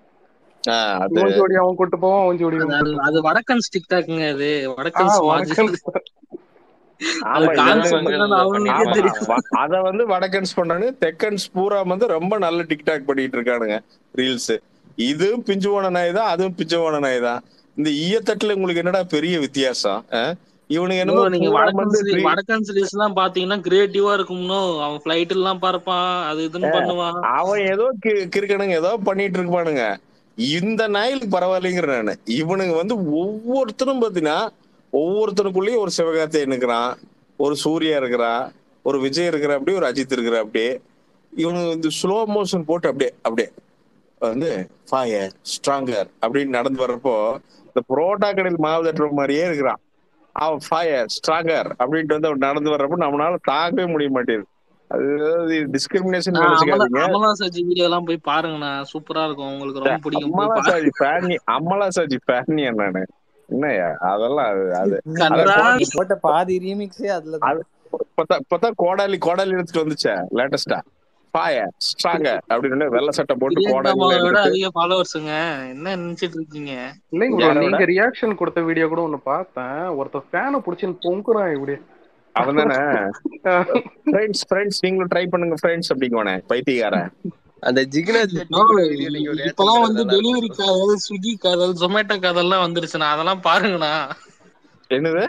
அது இவன் ஜோடி அவன் கூட்டு போவான் அவன் ஜோடி இவன் அது- கூட்டு அது வடக்கன்ஸ் டிக்டாக்குங்க அது போவான். வடக்கன்ஸ் ஆ, மாஜி வணக்கம். ஆமா அது இது கான்செப்ட் வந்து- என்னன்னு அவனுக்கே ஆமா, தெரியும் வ- அத வந்து வடக்கன்ஸ் பண்றானு தெக்கன்ஸ் பூரா வந்து ரொம்ப நல்ல டிக்டாக் பண்ணிட்டு இருக்கானுங்க ரீல்ஸ் இதுவும் பிஞ்சுவான நாய் தான் அதுவும் பிஞ்சுவான நாய் தான் இந்த ஈயத்தட்டுல உங்களுக்கு என்னடா பெரிய வித்தியாசம் ஆ? இவனுங்க என்னமோ bro, நீங்க பூரா வடக்கன்ஸ் வந்து re- வடக்கன்ஸ் ரீல்ஸ் எல்லாம் பாத்தீங்கன்னா கிரியேட்டிவா இருக்கும்னோ அவன் பிளைட் எல்லாம் பறப்பான் அது இதுன்னு பண்ணுவான் அவன் ஏதோ கி- கிறுக்கனுங்க ஏதோ பண்ணிட்டு இருப்பானுங்க இந்த நாய்களுக்கு பரவாயில்லைங்கிற நானு இவனுங்க வந்து ஒவ்வொருத்தரும் பாத்தீங்கன்னா ஒவ்வொருத்தனுக்குள்ளேயும் ஒரு சிவகார்த்திகேயன் இருக்கிறான் ஒரு சூர்யா இருக்கிறான் ஒரு விஜய் இருக்கிற அப்படி ஒரு அஜித் இருக்கிற அப்படியே இவனுக்கு வந்து ஸ்லோ மோஷன் போட்டு அப்படியே அப்படியே வந்து ஃபயர் ஸ்ட்ராங்கர் அப்படின்னு நடந்து வர்றப்போ இந்த புரோட்டா கடையில் மாவு தட்டுற மாதிரியே இருக்கிறான் அவன் ஃபயர் ஸ்ட்ராங்கர் அப்படின்ட்டு வந்து அவன் நடந்து வர்றப்போ நம்மளால தாங்கவே முடிய மாட்டேங்குது அது டிஸ்கிரிமினேஷன் நான் அமலா நினைச்சுக்காதீங்க அமலா சஜி வீடியோ எல்லாம் போய் பாருங்கண்ணா சூப்பரா இருக்கும் உங்களுக்கு ரொம்ப பிடிக்கும் போய் அம்மலா பாருங்க சாஜி ஃபேனி அம்மலா சாஜி ஃபேனி நானு என்னய்யா அதெல்லாம் அது அது நீ அதான் கன்றா நீ போட்ட பாதி ரீமிக்ஸே அதுலதான் அது இப்பதான் இப்பதான் கோடாலி கோடாலி எடுத்துட்டு வந்துச்சே லேட்டஸ்டா பாய ஸ்ட்ராங்க அப்படின்னு வெள்ளை சட்டை போட்டு கோடாலில பிரியங்காமாவை விட எடுத்துட்டு அதிக ஃபாலோவர்ஸுங்க என்ன நினைச்சிட்டு இருக்கீங்க இல்லைங்க ப்ரோ யாரை விட நீங்க ரியாக்ஷன் கொடுத்த வீடியோ கூட ஒண்ணு பார்த்தேன் ஒருத்தர் ஃபேனை பிடிச்சின்னு பொங்குறான் இப்படி அவன் தானே ஃப்ரெண்ட்ஸ் ஃப்ரெண்ட்ஸ் நீங்களும் ட்ரை பண்ணுங்க ஃப்ரெண்ட்ஸ் அப்படிங்குவானே பைத்தியக்காரன் அந்த ஜிக்னாஜ் No, டிக்கோட வீடியோ நீங்க ரியாக்ஷன் இப்பெல்லாம் தரது வந்து நல்லா டெலிவரி இருக்கும் ப்ரோ காதல் ஸ்விக்கி காதல் ஜொமேட்டோ காதல்லாம் வந்துருச்சுண்ணா அதெல்லாம் பாருங்கண்ணா என்னது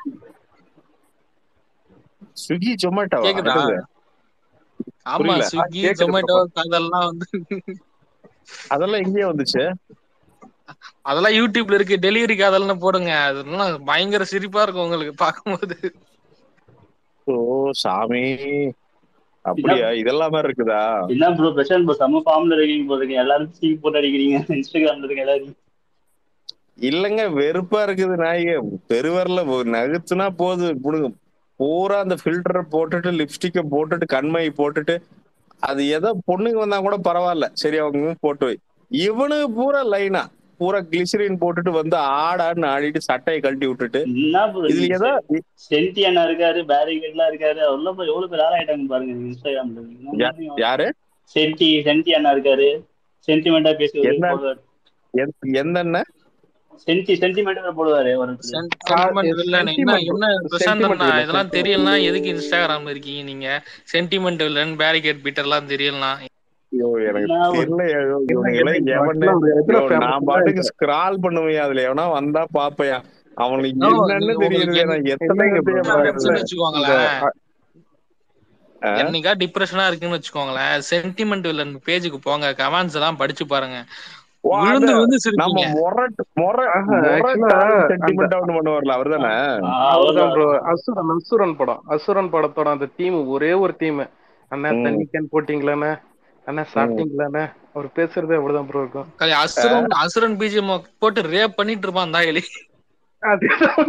ஸ்விக்கி ஜொமேட்டோவா கேக்குதா என்னது ஆமா புரியல ஸ்விக்கி கேக்குது ஜொமேட்டோ ப்ரோ காதல்லாம் வந்து அதெல்லாம் எங்கேயே வந்துச்சு அதெல்லாம் யூடியூப்ல இருக்கு டெலிவரி காதல்னு போடுங்க அதெல்லாம் பயங்கர சிரிப்பா இருக்கும் உங்களுக்கு பார்க்கும்போது ஓ சாமி என்ன அப்படியா இதெல்லாம் மாதிரி இருக்குதா என்ன ப்ரோ பிரசாந்த் ப்ரோ செம்ம ஃபார்ம்ல இருக்கீங்க போதுங்க எல்லாரும் சீக் போட்டு அடிக்கிறீங்க இன்ஸ்டாகிராம்ல இருக்க எல்லாரும் இல்லங்க வெறுப்பா இருக்குது நாய்க பெருவரில் நகுத்துனா போது புடுங்க பூரா அந்த ஃபில்டரை போட்டுட்டு லிப்ஸ்டிக்கை போட்டுட்டு கண்மை போட்டுட்டு அது ஏதோ பொண்ணுங்க வந்தா கூட பரவாயில்ல சரி அவங்க போட்டு வை இவனுக்கு பூரா லைனா பூரா கிளிசரின் போட்டுட்டு வந்து ஆடான்னு ஆடிட்டு சட்டையை கழட்டி விட்டுட்டு என்ன ப்ரோ இதுல நீங்க ஏதோ சென்டி அண்ணா இருக்காரு பேரிகேட்லாம் இருக்காரு அவ்வளவு பேர் எவ்வளவு பேர் ஆளாயிட்டாங்க பாருங்க நீங்க இன்ஸ்டாகிராம்ல என்ன யா- பண்ணுவீங்க யாரு சென்டி சென்டி அண்ணா இருக்காரு சென்டிமெண்டா பேசுவாரு என்ன போடுவாரு எந்த- எந்த அண்ணன் சென்டி சென்டிமெண்டா போடுவாரு ஒரு இடத்துல சென்டிமெண்ட் வில்லன் என்ன சென்டிமெண்ட் என்ன பிரசாந்த் சென்டிமெண்ட் அண்ணா இல்லை இதெல்லாம் சென்டிமெண்ட் தெரியலனா எதுக்கு இன்ஸ்டாகிராம்ல இருக்கீங்க நீங்க சென்டிமெண்ட் வில்லன் பேரிகேட் பீட்டர் எல்லாம் தெரியலாம் ஐயோ எனக்கு என்ன ஒரு தெரியல ஐயோ, என்ன இவனுங்களே என்ன எவனே ஆக்சுவலா அந்த எத்தனை ஐயோ நான் ஃபேமஸ் பாட்டுக்கு ஸ்கிரால் பண்ணுவேன் அதுல எவனா வந்தா பாப்பையா அவனுக்கு No, என்னன்னு நீங்க உங்களுக்கு தெரியலையே நான் எத்தனை இல்லைங்க ப்ரோ பேர்த்தையும் இந்த டிப்ரெஷன் பாக்குறேன் இந்த வச்சுக்கோங்களேன் ஆ? என்னைக்கா டிப்ரெஷனா இருக்குன்னு வச்சுக்கோங்களேன் சென்டிமெண்ட் வில்லன் பேஜுக்கு போங்க கமெண்ட்ஸ் எல்லாம் படிச்சு பாருங்க ஓ அத விழுந்து விழுந்து நம்ம சிரிப்பீங்க மொரட் மொர ஆக்சுவலா மொரட்டால் அந்த சென்டிமெண்டா ஒண்ணு பண்ணுவார்ல அவர்தானே அவர்தான் அவர்தான் ப்ரோ அசுரன் அசுரன் படம் அசுரன் படத்தோட அந்த தீம் ஒரே ஒரு தீம் அண்ணா ம் தண்ணி கேன் போட்டீங்களாண்ணே அண்ணா ம் சாப்பிட்டீங்களாண்ணே அவர் பேசுறதே அப்படிதான் ப்ரோ இருக்கும் கலை அசுரன் அசுரன் பிஜிஎம் போட்டு ரேப் பண்ணிட்டு இருப்பான் தாயலி அது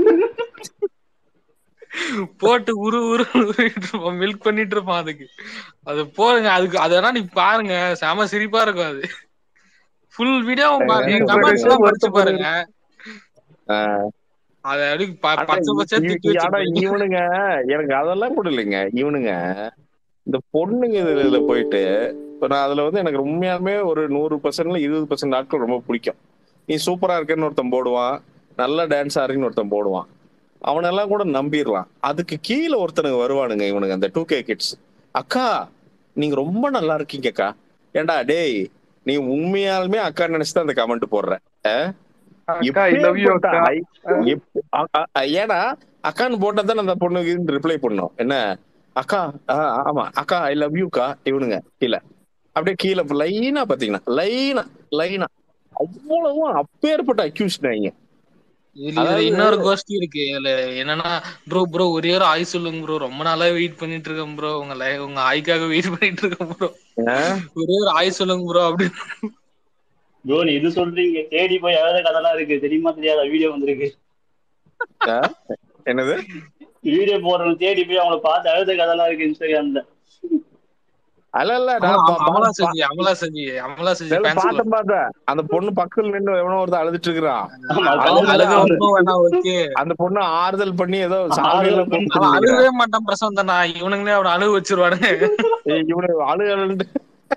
போட்டு உரு உரு உருவிட்டு இருப்பான் மில்க் பண்ணிட்டு இருப்பான் அதுக்கு அது போடுங்க அதுக்கு அதெல்லாம் நீ பாருங்க செம சிரிப்பா இருக்கும் அது ஃபுல் வீடியோவும் பாருங்க நீங்க கமெண்ட்ஸ் சொல்றீங்க எல்லாம் படிச்சு பாருங்க வருத்தப்படுவீங்க அத அப்படி ப- ஆனா பச்சை பச்சை இ- திட்டி இ- ஆனா வச்சிருப்பாங்க இவனுங்க எனக்கு அதெல்லாம் கூட இல்லைங்க இவனுங்க இந்த பொண்ணுங்க இதுல இதுல போயிட்டு இப்ப நான் அதுல வந்து எனக்கு உண்மையாலுமே ஒரு நூறு பர்சன்ட்ல இருபது பர்சன்ட் ஆட்கள் ரொம்ப பிடிக்கும் நீ சூப்பரா இருக்கேன்னு ஒருத்தன் போடுவான் நல்ல டான்ஸ் ஆடுறீன்னு ஒருத்தன் போடுவான் அவனெல்லாம் கூட நம்பிடலாம் அதுக்கு கீழே ஒருத்தனுங்க வருவானுங்க இவனுங்க அந்த டூ கே கிட்ஸ் அக்கா நீங்க ரொம்ப நல்லா இருக்கீங்க அக்கா ஏன்டா டேய் நீ உண்மையாலுமே அக்கா நினைச்சுதான் அந்த கமெண்ட் போடுற அஹ்? அக்கா ஐ லவ் யூ எப்பேற்பட்ட அக்கா ஐ- எப்- அ- அ- அ- ஏன்னா அக்கான்னு போட்டா தான் அந்த பொண்ணுக்கு ரிப்ளை பண்ணும் என்ன அக்கா ஆ, ஆமா அக்கா ஐ லவ் யூக்கா இவனுங்க கீழே அப்படியே கீழே லைனா பாத்தீங்கன்னா லைனா லைனா அவ்வளவும் அப்பேற்பட்ட அக்யூஸ்ட் நீங்க இதுல இதுல அதாவது இன்னொரு கோஷ்டி இருக்கு இதுல என்னன்னா ப்ரோ ப்ரோ ஒரே ஒரு ஆய் சொல்லுங்க ப்ரோ ரொம்ப நாளா வெயிட் பண்ணிட்டு இருக்கேன் ப்ரோ உங்க லை- உங்க ஆய்க்காக வெயிட் பண்ணிட்டு இருக்கேன் ப்ரோ ஆஹ், ஒரே ஒரு ஆய் சொல்லுங்க ப்ரோ அப்படின்னு ப்ரோ நீ இது சொல்றீங்க தேடி போய் அழுத கதெல்லாம் இருக்கு தெரியுமா தெரியாத வீடியோ வந்திருக்கு ஆஹ், என்னது வீடியோ போடுறவங்க தேடி போய் அவங்கள பார்த்து அழுத கதெல்லாம் இருக்கு இன்ஸ்டாகிராம்ல அல்ல இல்ல ஆமா, நான் பா- ஆமா, அமலா பா- செஞ்சி அமலா செஞ்சி அமலா செஞ்சி இல்ல, ஃபேன்ஸ் பார்த்தேன் பார்த்தேன் அந்த பொண்ணு பக்கத்துல நின்று எவனோ ஒருத்தன் அழுதுட்டு இருக்கிறான் ஆமா அழு காமெடி அழுக தான் ஒன்றும் வேணாம் ஓகே அந்த பொண்ணு ஆறுதல் பண்ணி ஏதோ சாமி ஆறுதல் எல்லாம் பண்ணி கூப்பிட்டு அவன் நினைக்கிறேன் அழுகவே மாட்டான் பிரசாந்தனா இவனுங்களே அவனை அழுக வச்சிருவானுங்க இவனு அழு அழுண்டு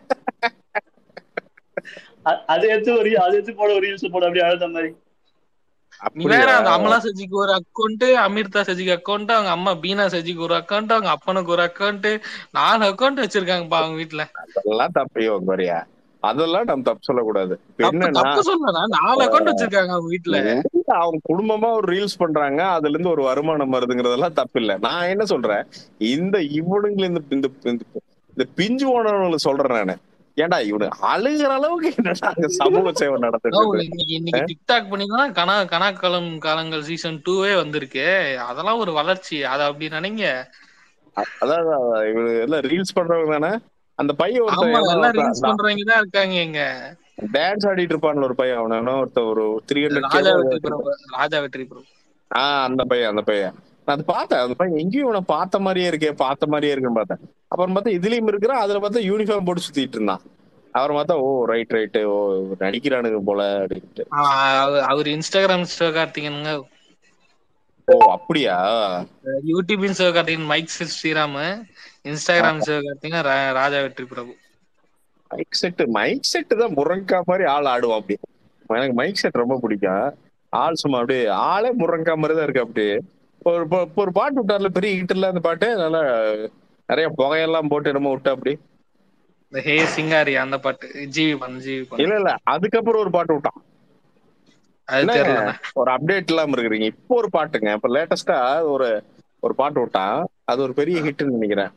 அ- அது எடுத்து ஒரு அது எடுத்து போட ஒரு ரீல்ஸ் போட அப்படியே அழுத மாதிரி நீ வேற அப்படியா அந்த அமலா சஜிக்கு ஒரு அக்கௌண்ட் அமிர்தா சஜிக்கு அக்கௌண்ட் அவங்க அம்மா பீனா சஜிக்கு ஒரு அக்கௌண்ட் அவங்க அப்பனுக்கு ஒரு அக்கௌண்ட் நாலு அக்கௌண்ட் வச்சிருக்காங்கப்பா அவங்க வீட்டுல அதெல்லாம் தப்பையோ கோரியா அதெல்லாம் நம்ம தப்பு சொல்லக்கூடாது இப்ப தப்பு என்னன்னா தப்பு சொல்லனா நாலு அக்கௌண்ட் வச்சிருக்காங்க அவங்க வீட்டுல உண்மையில அவங்க குடும்பமா ஒரு ரீல்ஸ் பண்றாங்க அதுல இருந்து ஒரு வருமானம் வருதுங்கிறதெல்லாம் தப்பு இல்ல நான் என்ன சொல்றேன் இந்த இவனுங்களை இந்த இந்த இந்த- இந்த பிஞ்சு போனவங்களை சொல்றேன் நானு ஏன்டா இவனு அழுகிற அளவுக்கு என்னடா அங்க சமூக சேவை நடந்துட்டு ஓ, இருக்குது இன்னைக்கு இன்னைக்கு டிக்டாக் பண்ணி தான் கனா கனாக்காலம் காலங்கள் சீசன் டூவே வந்திருக்கு அதெல்லாம் ஒரு வளர்ச்சி அத அப்படி நினைங்க அ- அதாவது இவனு எல்லாம் ரீல்ஸ் பண்றவங்க தானே அந்த பையன் ஆமா ஒருத்தன் எல்லாம் ரீல்ஸ் பண்றவங்க தான் இருக்காங்க இங்க டான்ஸ் ஆடிட்டு இருப்பான்ல ஒரு பையன் அவன எவனோ ஒருத்தன் ஒரு த்ரீ ஹண்ட்ரட் ராஜா வெற்றி பிரபு ராஜா வெற்றி பிரபு ஆஹ் அந்த பையன் அந்த பையன் நான் அது பார்த்தேன் அந்த பையன் எங்கேயும் இவனை பார்த்த மாதிரியே இருக்கே பார்த்த மாதிரியே இருக்குன்னு பார்த்தேன் அப்ப அப்புறம் பார்த்தா இதுலயும் இருக்கிறான் அதுல பார்த்தா யூனிஃபார்ம் போட்டு சுத்திட்டு இருந்தான் அவர் பார்த்தா ஓ ரைட் ரைட்டு ஓ நடிக்கிறானுங்க போல அப்படின்ட்டு அவர் இன்ஸ்டாகிராம் சிவகார்த்திகனுங்க ஓ அப்படியா YouTube Sivakarthikeyan mic Sriram Instagram Sivakarthikeyan ரா- Raja Vetri Prabhu mic set mic set தான் முருங்கா மாதிரி ஆள் ஆடுவான் அப்படி எனக்கு மைக் செட் ரொம்ப பிடிக்கும் ஆள் சும்மா அப்படியே ஆளே முருங்கா மாதிரி தான் இருக்கு அப்படியே ஒரு இப்போ- இப்போ ஒரு பாட்டு விட்டார்ல பெரிய ஹிட்ல அந்த பாட்டு நல்லா நிறைய புகையெல்லாம் போட்டு என்னமோ விட்டா அப்படி இந்த ஹே சிங்காரி அந்த பாட்டு ஜிவி பண்ணு ஜிவி பண்ணு இல்ல இல்ல அதுக்கப்புறம் ஒரு பாட்டு விட்டான் அது என்னங்க தெரியல ஒரு அப்டேட் இல்லாம இருக்கிறீங்க இப்போ ஒரு பாட்டுங்க இப்ப லேட்டஸ்டா ஒரு ஒரு பாட்டு விட்டான் அது ஒரு பெரிய ஹிட்னு நினைக்கிறேன்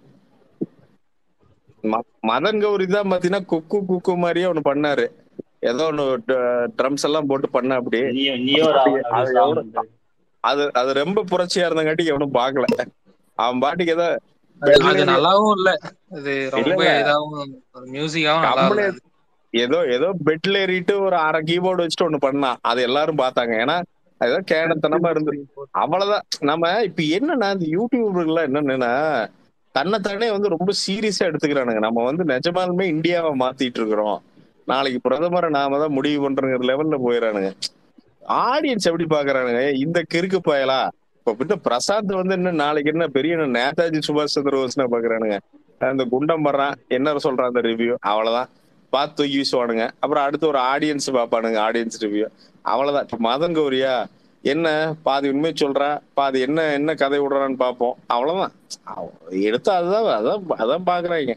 ம- மதன் கௌரி தான் பாத்தீங்கன்னா குக்கு குக்கு மாதிரியே ஒண்ணு பண்ணாரு ஏதோ ஒண்ணு ட்ரம்ஸ் எல்லாம் போட்டு பண்ண அப்படி நீயோ நீயோ ராவன் அது அப்படி எவ்வளவு சாங் அது அது ரொம்ப புரட்சியா இருந்தங்காட்டி எவனும் பாக்கல அவன் பாட்டுக்கு ஏதோ அது அது பெட்ல நல்லாவும் இல்ல இது இல்ல ரொம்ப இல்ல இதாவும் மியூசிக்காவும் நல்லா கம்பெனி இல்ல அது ஏதோ ஏதோ பெட்ல ஏறிட்டு ஒரு அரை கீபோர்டு வச்சுட்டு ஒண்ணு பண்ணான் அது எல்லாரும் பார்த்தாங்க ஏன்னா ஏதோ கேனத்தனமா இருந்து அவ்வளவுதான் நம்ம இப்ப என்னன்னா இந்த யூடியூபர்லாம் என்னன்னா தன்னைத்தானே வந்து ரொம்ப சீரியஸா எடுத்துக்கிறானுங்க நம்ம வந்து நிஜமாலுமே இந்தியாவை மாத்திட்டு இருக்கிறோம் நாளைக்கு பிரதமரை நாம தான் முடிவு பண்றங்கிற லெவல்ல போயிடறானுங்க ஆடியன்ஸ் எப்படி பாக்குறானுங்க இந்த கிறுக்கு பயலா இப்ப பின்ன பிரசாந்த் வந்து என்ன நாளைக்கு என்ன பெரிய என்ன நேதாஜி சுபாஷ் சந்திர போஸ்னா பாக்குறானுங்க அந்த குண்டம் வர்றான் என்ன சொல்றான் அந்த ரிவ்யூ அவ்வளவுதான் பார்த்து தூக்கி வீசுவானுங்க அப்புறம் அடுத்து ஒரு ஆடியன்ஸ் பார்ப்பானுங்க ஆடியன்ஸ் ரிவ்யூ அவ்வளவுதான் இப்ப மதன் கௌரியா என்ன பாதி உண்மை சொல்றா பாதி என்ன என்ன கதை விடுறான்னு பார்ப்போம் அவ்வளவுதான் அவ- எடுத்து அதுதான் அதான் அதான் பாக்குறாங்க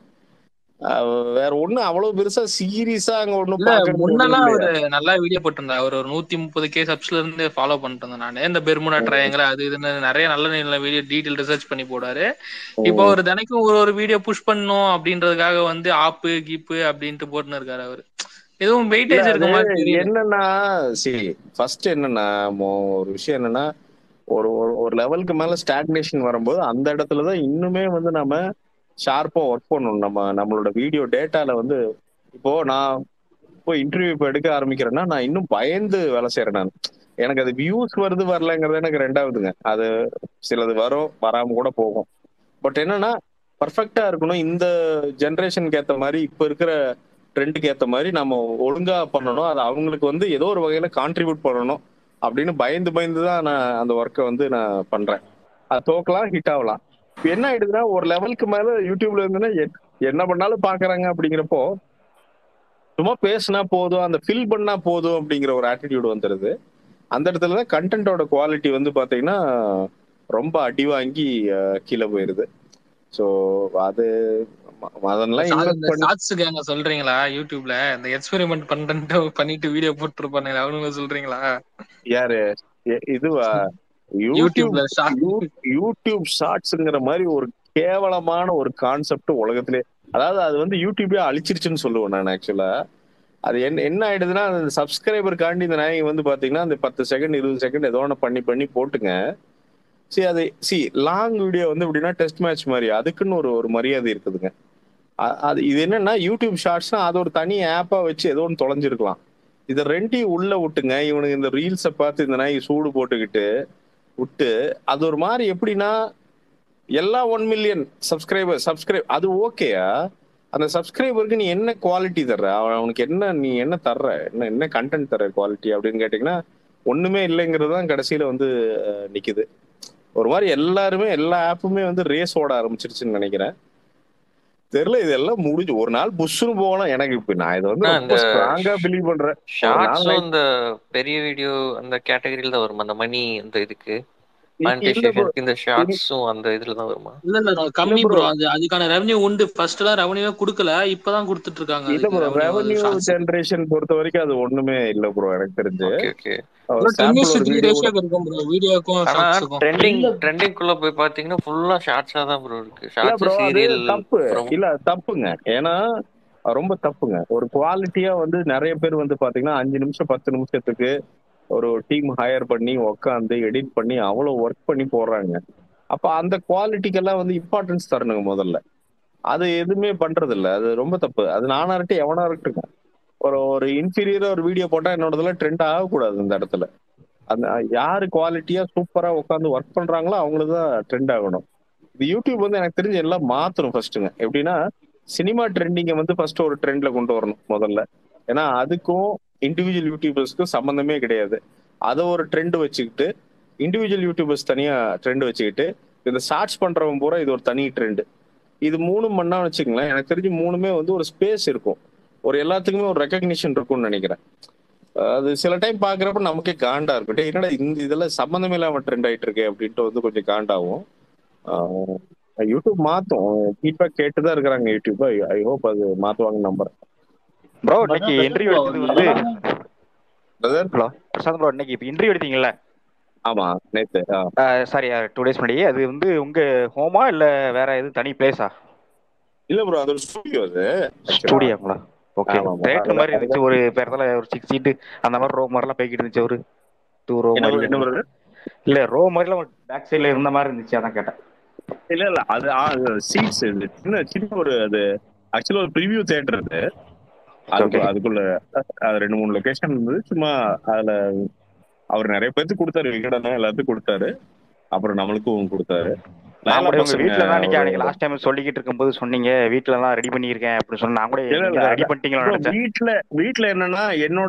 அஹ் வேற ஒண்ணு அவ்வளவு பெருசா சீரியஸா அங்க ஒண்ணும் இல்ல பாக்குறது ஒண்ணும் முன்னெல்லாம் இல்லையா அவரு நல்லா வீடியோ போட்டிருந்தா அவர் ஒரு நூத்தி முப்பது கே சப்ஸ்ல இருந்து ஃபாலோ பண்ணிட்டு இருந்தேன் நானு இந்த பெர்முடா ட்ரையங்கல் அது இதுன்னு நிறைய நல்ல நல்ல வீடியோ டீடைல் ரிசர்ச் பண்ணி போடாரு இப்போ உம் அவர் தினைக்கும் ஒரு ஒரு வீடியோ புஷ் பண்ணும் அப்படின்றதுக்காக வந்து ஆப்பு கீப்பு அப்படின்ட்டு போட்டுன்னு இருக்காரு அவரு எதுவும் இல்ல வெயிட்டேஜ் அது இருக்க மாதிரி தெரியல என்னன்னா சரி ஃபர்ஸ்ட் என்னன்னா மோ- ஒரு விஷயம் என்னன்னா ஒரு ஒரு ஒரு லெவலுக்கு மேல ஸ்டாக்னேஷன் வரும்போது அந்த இடத்துலதான் இன்னுமே வந்து நம்ம ஷார்ப்பா ஒர்க் பண்ணணும் நம்ம நம்மளோட வீடியோ டேட்டால வந்து இப்போ நான் இப்போ இன்டர்வியூ இப்போ எடுக்க ஆரம்பிக்கிறேன்னா நான் இன்னும் பயந்து வேலை செய்யறேன் நான் எனக்கு அது வியூஸ் வருது வரலங்கிறது எனக்கு ரெண்டாவதுங்க அது சிலது வரும் வராம கூட போகும் பட் என்னன்னா பர்ஃபெக்டா இருக்கணும் இந்த ஜென்ரேஷனுக்கு ஏத்த மாதிரி இப்ப இருக்கிற ட்ரெண்டுக்கு ஏத்த மாதிரி நம்ம ஒழுங்கா பண்ணணும் அது அவங்களுக்கு வந்து ஏதோ ஒரு வகையில கான்ட்ரிபியூட் பண்ணணும் அப்படின்னு பயந்து பயந்து தான் நான் அந்த ஒர்க்கை வந்து நான் பண்றேன் அது தோக்கலாம் ஹிட் ஆகலாம் இப்ப என்ன ஆயிடுதுன்னா ஒரு லெவலுக்கு மேல யூடியூப்ல இருந்துன்னா எ- என்ன பண்ணாலும் பாக்குறாங்க அப்படிங்கிறப்போ சும்மா பேசினா போதும் அந்த ஃபில் பண்ணா போதும் அப்படிங்கிற ஒரு ஆட்டிடியூட் வந்துருது அந்த இடத்துல தான் கண்டென்ட்டோட குவாலிட்டி வந்து பாத்தீங்கன்னா ரொம்ப அடி வாங்கி அஹ், கீழே போயிருது ஸோ அது ம- அதெல்லாம் இந்த இன்வெஸ்ட் பண்ணி ஷார்ட்ஸ் கேங்க சொல்றீங்களா யூடியூப்ல இந்த எக்ஸ்பெரிமெண்ட் பண்ணிட்டு பண்ணிட்டு வீடியோ போட்டுருப்பானுங்க அவனுங்க சொல்றீங்களா யாரு எ- இதுவா யூடியூப் யூடியூப்ல ஷார்ட் யூ- யூடியூப் ஷார்ட்ஸ்ங்கிற மாதிரி ஒரு கேவலமான ஒரு கான்செப்ட் உலகத்திலே அதாவது அது வந்து யூடியூபே அழிச்சிருச்சுன்னு சொல்லுவேன் நான் ஆக்சுவலா அது என்ன என்ன ஆயிடுதுன்னா அந்த சப்ஸ்கிரைபருக்காண்டி இந்த நாயகி வந்து பாத்தீங்கன்னா அந்த பத்து செகண்ட் இருபது செகண்ட் ஏதோ ஒன்று பண்ணி பண்ணி போட்டுங்க சி அது சி லாங் வீடியோ வந்து எப்படின்னா டெஸ்ட் மேட்ச் மாதிரி அதுக்குன்னு ஒரு ஒரு மரியாதை இருக்குதுங்க அ- அது இது என்னன்னா யூடியூப் ஷார்ட்ஸ்னா அது ஒரு தனி ஆப்பா வச்சு ஏதோ ஒன்று தொலைஞ்சிருக்கலாம் இதை ரெண்டையும் உள்ள விட்டுங்க இவனுக்கு இந்த ரீல்ஸை பார்த்து இந்த நாய் சூடு போட்டுக்கிட்டு விட்டு அது ஒரு மாதிரி எப்படின்னா எல்லா ஒன் மில்லியன் சப்ஸ்கிரைபர் சப்ஸ்கிரைப் அது ஓகேயா அந்த சப்ஸ்கிரைபருக்கு நீ என்ன குவாலிட்டி தர்ற அவன் அவனுக்கு என்ன நீ என்ன தர்ற என்ன என்ன கண்டென்ட் தர்ற குவாலிட்டி அப்படின்னு கேட்டிங்கன்னா ஒண்ணுமே இல்லைங்கிறது தான் கடைசியில வந்து அஹ், நிக்குது ஒரு மாதிரி எல்லாருமே எல்லா ஆப்புமே வந்து ரேஸ் ஓட ஆரம்பிச்சிருச்சுன்னு நினைக்கிறேன் தெரியல இதெல்லாம் முடிஞ்சு ஒரு நாள் புஷ்னு போகலாம் எனக்கு இப்ப நான் இதை வந்து ஆனா ரொம்ப இந்த ஸ்ட்ராங்கா பிலீவ் பண்றேன் ஒரு நாள் ஷார்ட்ஸும் night இந்த பெரிய வீடியோ அந்த கேட்டகரியில தான் வருமா அந்த மணி அந்த இதுக்கு இல்ல bro மானிட்டைசேஷனுக்கு இந்த இது ஷார்ட்ஸும் அந்த இதுல தான் வருமா இல்ல இல்ல இல்ல கம்மி ப்ரோ ப்ரோ அது அதுக்கான ரெவன்யூ உண்டு ஃபர்ஸ்ட் எல்லாம் ரெவன்யூவே கொடுக்கல இப்பதான் கொடுத்துட்டு இருக்காங்க இல்ல அதுக்கு bro revenue revenue shorts generation பொறுத்த வரைக்கும் அது ஒண்ணுமே இல்ல ப்ரோ எனக்கு தெரிஞ்சு ஓகே ஓகே ஒரு டென் சாம்பிள் இஸ் ஒரு த்ரீ வீடியோ கூட ரேஷியோக்கு இருக்கும் ப்ரோ வீடியோக்கும் ஆனா ஷார்ட்ஸுக்கும் ட்ரெண்டிங் இல்ல ட்ரெண்டிங் குள்ள போய் பாத்தீங்கன்னா ஃபுல்லா ஷார்ட்ஸா தான் ப்ரோ இருக்கு இல்ல ஷார்ட்ஸ் ப்ரோ அது சீரியல் தப்பு அப்புறம் இல்ல தப்புங்க ஏன்னா ரொம்ப தப்புங்க ஒரு குவாலிட்டியா வந்து நிறைய பேர் வந்து பாத்தீங்கன்னா அஞ்சு நிமிஷம் பத்து நிமிஷத்துக்கு ஒரு டீம் ஹையர் பண்ணி உட்காந்து எடிட் பண்ணி அவ்வளவு ஒர்க் பண்ணி போடுறாங்க அப்ப அந்த குவாலிட்டிக்கெல்லாம் வந்து இம்பார்ட்டன்ஸ் தரணுங்க முதல்ல அது எதுவுமே பண்றது இல்ல அது ரொம்ப தப்பு அது நானா இருக்கட்டும் எவனா இருக்கட்டும் ஒரு ஒரு இன்ஃபீரியரா ஒரு வீடியோ போட்டா என்னோடதுல ட்ரெண்ட் ஆகக்கூடாது இந்த இடத்துல அந்த யாரு குவாலிட்டியா சூப்பரா உட்காந்து ஒர்க் பண்றாங்களோ அவங்களுக்கு தான் ட்ரெண்ட் ஆகணும் இது யூடியூப் வந்து எனக்கு தெரிஞ்ச எல்லாம் மாத்தணும் ஃபர்ஸ்ட்டுங்க எப்படின்னா சினிமா ட்ரெண்டிங்கை வந்து ஃபர்ஸ்ட் ஒரு ட்ரெண்ட்ல கொண்டு வரணும் முதல்ல ஏன்னா அதுக்கும் இண்டிவிஜுவல் யூடியூபர்ஸ்க்கும் சம்மந்தமே கிடையாது அதை ஒரு ட்ரெண்ட் வச்சுக்கிட்டு இண்டிவிஜுவல் யூடியூபர்ஸ் தனியா ட்ரெண்ட் வச்சுக்கிட்டு இந்த ஷார்ட்ஸ் பண்றவன் பூரா இது ஒரு தனி ட்ரெண்ட் இது மூணும் பண்ணா வச்சுக்கங்களேன் எனக்கு தெரிஞ்சு மூணுமே வந்து ஒரு ஸ்பேஸ் இருக்கும் ஒரு எல்லாத்துக்குமே ஒரு ரெக்கக்னிஷன் இருக்கும்னு நினைக்கிறேன் அது சில டைம் பாக்குறப்ப நமக்கே காண்டா இருக்கும் டேய், என்னடா இந்த இதெல்லாம் சம்மந்தமே இல்லாம ட்ரெண்ட் ஆயிட்டு இருக்கு அப்படின்ட்டு வந்து கொஞ்சம் காண்டாகும் ஆஹ் யூடியூப் மாத்தும் ஃபீட்பேக் கேட்டுதான் இருக்கிறாங்க யூடியூப் ஐ ஹோப் அது மாத்துவாங்கன்னு நம்புறேன் ப்ரோ இன்னைக்கு இன்டர்வியூ எடுத்தது வந்து பிரதர் ஹலோ பிரசாந்த் ப்ரோ இன்னைக்கு இப்போ இன்டர்வியூ எடுத்தீங்கல்ல ஆமா நேத்து சாரி டூ டேஸ் முன்னாடி அது வந்து உங்க ஹோமா இல்ல வேற எதுவும் தனி பிளேஸா இல்ல ப்ரோ அது ஒரு ஸ்டூடியோ அது ஸ்டூடியோங்களா ஓகே ஆமா, ஆமா. தேட்டர் மாதிரி அதுல- இருந்துச்சு ஒரு பேரத்துல ஒரு சிக்ஸ் சீட்டு அந்த மாதிரி ரோ மாதிரிலாம் போய்கிட்டு இருந்துச்சு ஒரு டூ ரோ என்ன மாதிரி என்ன brother? இல்ல ரோ மாதிரிலாம் பேக் சைடுல இருந்த மாதிரி இருந்துச்சு அதான் கேட்டேன் இல்ல இல்ல அது சீட்ஸ் சின்ன சின்ன ஒரு அது ஆக்சுவலா ஒரு ப்ரிவியூ தேட்டர் அது அதுக்கு அதுக்குள்ள அது ரெண்டு மூணு லொகேஷன் இருந்தது சும்மா அதுல அவர் நிறைய பேருக்கு கொடுத்தாரு விகடனா எல்லாத்துக்கும் கொடுத்தாரு அப்புறம் நம்மளுக்கும் கொடுத்தாரு நான் கூட உங்க பசங்க வீட்ல தான் அன்னைக்கு ஒரு- அன்னைக்கு லாஸ்ட் டைம் சொல்லிக்கிட்டு இருக்கும்போது சொன்னீங்க வீட்ல எல்லாம் ரெடி பண்ணியிருக்கேன் அப்படின்னு சொன்னா நான் கூட இல்ல, இல்ல, ரெடி அதான். பண்ணிட்டீங்களா bro, நினைச்சேன் வீட்ல வீட்ல என்னன்னா என்னோட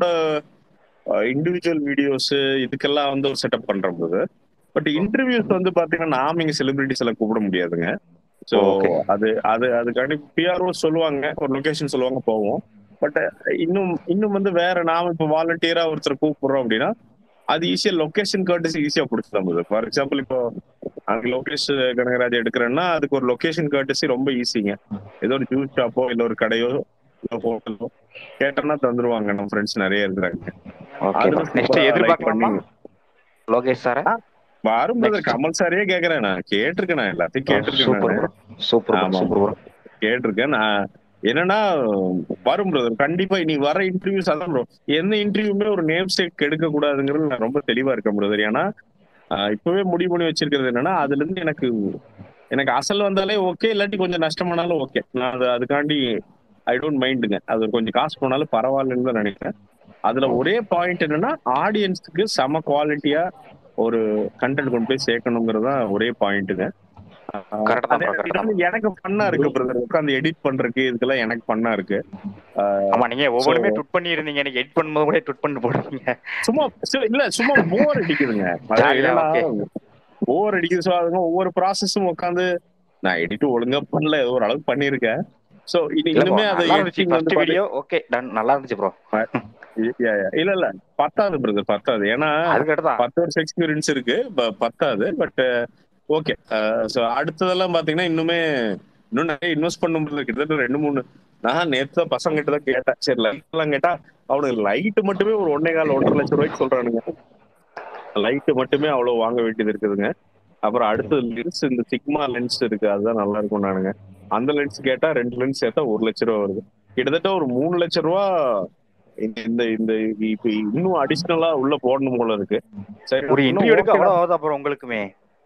இண்டிவிஜுவல் வீடியோஸ் இதுக்கெல்லாம் வந்து ஒரு செட்டப் பண்றேன் போது பட் இன்டர்வியூஸ் வந்து பாத்தீங்கன்னா நாம இங்க செலிபிரிட்டிஸ் எல்லாம் கூப்பிட முடியாதுங்க சோ Okay. அது அது அதுக்காண்டி பிஆர்ஓ சொல்லுவாங்க ஒரு லொகேஷன் சொல்லுவாங்க போவோம் பட் இன்னும் இன்னும் வந்து வேற நாம இப்ப வாலண்டியரா ஒருத்தர் கூப்பிடுறோம் அப்படின்னா அது ஈஸியா லொகேஷன் கர்டிஸ் ஈஸியா பிடிச்சிடும் போது ஃபார் எக்ஸாம்பிள் இப்போ அங்க லோகேஷ் கனகராஜ் எடுக்கிறேன்னா அதுக்கு ஒரு லொகேஷன் கர்டிசி ரொம்ப ஈஸிங்க ஏதோ ஒரு ஜூஸ் ஷாப்போ இல்ல ஒரு கடையோ இல்ல ஹோட்டலோ கேட்டோம்னா தந்துருவாங்க நம்ம ஃப்ரெண்ட்ஸ் நிறைய இருக்கிறாங்க ஓகே அதுல நெக்ஸ்ட் super like எதிர்பார்க்கலாமா பண்ணி- லோகேஷ் சார வரும் brother Next. கமல் சாரையே கேக்குறேன் நான் கேட்டிருக்கேன் நான் எல்லாத்தையும் கேட்டிருக்கேன் சூப்பர் நானு. ப்ரோ சூப்பர் ஆமா. சூப்பர் ப்ரோ கேட்டிருக்கேன் நான் என்னன்னா வரும் பிரதர் கண்டிப்பா இனி வர இன்டர்வியூஸ் அதான் ப்ரோ எந்த இன்டர்வியூமே ஒரு நேம் ஸ்டேக் எடுக்க கூடாதுங்கிறது நான் ரொம்ப தெளிவா இருக்கேன் பிரதர் ஏன்னா ஆஹ் இப்பவே முடிவு பண்ணி வச்சிருக்கிறது என்னன்னா அதுல இருந்து எனக்கு எனக்கு அசல் வந்தாலே ஓகே இல்லாட்டி கொஞ்சம் நஷ்டமானாலும் ஓகே நான் அது அதுக்காண்டி ஐ டோன்ட் மைண்டுங்க அது கொஞ்சம் காசு போனாலும் பரவாயில்லன்னு தான் நினைக்கிறேன் அதுல ஒரே பாயிண்ட் என்னன்னா ஆடியன்ஸுக்கு செம குவாலிட்டியா ஒரு கண்டென்ட் கொண்டு போய் சேர்க்கணுங்கிறது தான் ஒரே பாயிண்ட்டுங்க Correct தான் அதே bro, correct நேரத்துல எனக்கு பண்ணா இருக்கு பிரதர் உட்காந்து எடிட் பண்றதுக்கு இதுக்கெல்லாம் எனக்கு பண்ணா இருக்கு ஆஹ் ஆமா நீங்க ஒவ்வொருமே So- ட்விட் பண்ணி இருந்தீங்க எனக்கு எடிட் பண்ணும்போது கூட ட்விட் பண்ணி போடுவீங்க சும்மா சரி, இல்ல சும்மா போர் அடிக்குதுங்க Jolly ஆ, okay. போர் அடிக்குது ஸோ அதுங்க ஒவ்வொரு ப்ராசஸும் உட்காந்து நான் எடிட் ஒழுங்கா பண்ணல ஏதோ ஒரு அளவுக்கு பண்ணிருக்கேன் சோ இது இல்ல bro, இனிமே அதை நல்லா இருந்துச்சு editing வந்து ஃபர்ஸ்ட் வீடியோ ஓகே டன் நல்லா இருந்துச்சு ப்ரோ பாத்தீங்க- Yeah, yeah. இல்ல இல்ல பத்தாது பிரதர் பத்தாது ஏன்னா அதுக்கிட்ட தான் பத்து வருஷம் எக்ஸ்பீரியன்ஸ் இருக்கு ப- பத்தாது பட் ஓகே ஸோ அடுத்ததெல்லாம் பாத்தீங்கன்னா இன்னுமே இன்னும் நிறைய இன்வெஸ்ட் பண்ணும்போது கிட்டத்தட்ட ரெண்டு மூணு நான் நேத்து தான் பசங்க கிட்ட தான் கேட்டேன் சரி லைட் எல்லாம் கேட்டா அவனுக்கு லைட் மட்டுமே ஒரு ஒன்னே கால் ஒன்றரை லட்சம் ரூபாய்க்கு சொல்றானுங்க லைட் மட்டுமே அவ்வளவு வாங்க வேண்டியது இருக்குதுங்க அப்புறம் அடுத்தது லென்ஸ் இந்த சிக்மா லென்ஸ் இருக்கு அதுதான் நல்லா இருக்கும் நானுங்க அந்த லென்ஸ் கேட்டா ரெண்டு லென்ஸ் சேர்த்தா ஒரு லட்ச ரூபா வருது கிட்டத்தட்ட ஒரு மூணு லட்ச ரூபா இந்த இந்த இந்த இப்ப இன்னும் அடிஷ்னலா உள்ள போடணும் போல இருக்கு சரி ஒரு இன்னும் இன்டர்வியூ எடுக்க okay தான். அவ்வளவு ஆகுது அப்புறம் உங்களுக்குமே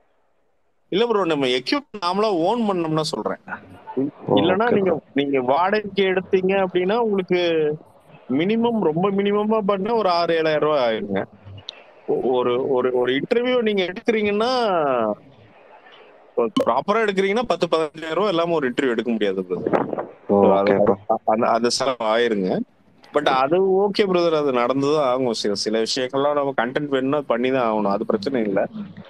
இல்ல ப்ரோ நம்ம எக்யூப் நாமளா ஓன் பண்ணோம்னா சொல்றேன் இல்லனா okay நீங்க நீங்க வாடகைக்கு எடுத்தீங்க அப்படின்னா உங்களுக்கு மினிமம் ரொம்ப மினிமமா பண்ண ஒரு ஆறு ஏழாயிரம் ரூபாய் ஆயிருங்க ஒ- ஒரு ஒரு ஒரு இன்டர்வியூ நீங்க எடுக்கிறீங்கன்னா ப்ராப்பரா எடுக்கிறீங்கன்னா பத்து பதினஞ்சாயிரம் ரூபாய் இல்லாம ஒரு இன்டர்வியூ எடுக்க முடியாது brother. So, அது- அந்த அந்த செலவு ஆயிருங்க பட் அது ஓகே பிரதர் அது நடந்துதான் ஆகும் சில சில விஷயங்கள்லாம் நம்ம கண்டென்ட் வேணும்னா பண்ணி தான் ஆகணும் அது பிரச்சனை இல்லை